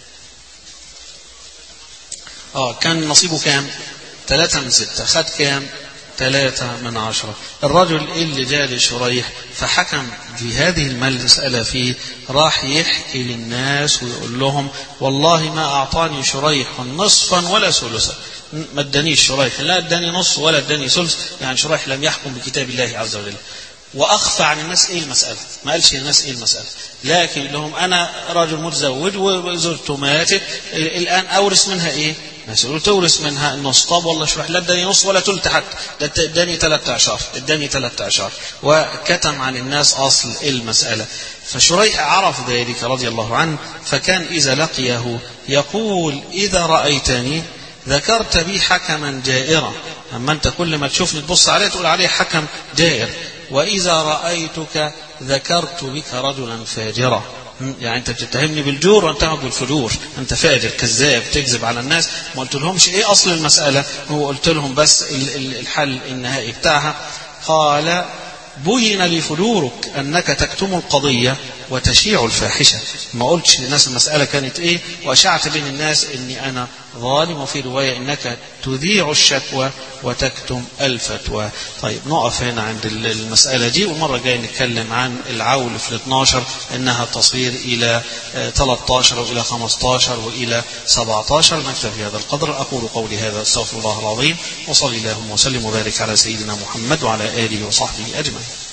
اه كان نصيبه كام؟ ثلاثة من ستة خد كام؟ ثلاثة من عشرة الرجل اللي جاء لشريح فحكم في هذه المسألة فيه راح يحكي للناس ويقول لهم والله ما أعطاني شريح نصفا ولا ثلثا ما ادانيش شريح لا اداني نص ولا اداني ثلث يعني شريح لم يحكم بكتاب الله عز وجل واخفى عن الناس ايه المساله ما قالش للناس ايه المساله لكن لهم انا رجل متزوج وزوجته ماتت الان اورث منها ايه مسؤول تورث منها النص طب والله شرح لا اداني نص ولا تلت حتى ده اداني ثلاثة اعشار اداني ثلاثة اعشار وكتم عن الناس اصل المساله فشريح عرف ذلك رضي الله عنه فكان اذا لقيه يقول اذا رايتني ذكرت بي حكما جائرا اما انت كل ما تشوفني تبص عليه تقول عليه حكم جائر وإذا رأيتك ذكرت بك رجلا فاجرا يعني انت بتتهمني بالجور وانت بالفجور انت فاجر كذاب تكذب على الناس ما قلت لهمش ايه اصل المسألة هو قلت لهم بس الحل النهائي بتاعها قال بين لي فجورك انك تكتم القضية وتشيع الفاحشة ما قلتش للناس المسألة كانت ايه واشعت بين الناس اني انا ظالم وفي رواية انك تذيع الشكوى وتكتم الفتوى طيب نقف هنا عند المسألة دي والمرة الجاية نتكلم عن العول في ال 12 انها تصير الى 13 والى 15 والى 17 نكتفي هذا القدر اقول قولي هذا استغفر الله العظيم وصلي اللهم وسلم وبارك على سيدنا محمد وعلى اله وصحبه اجمعين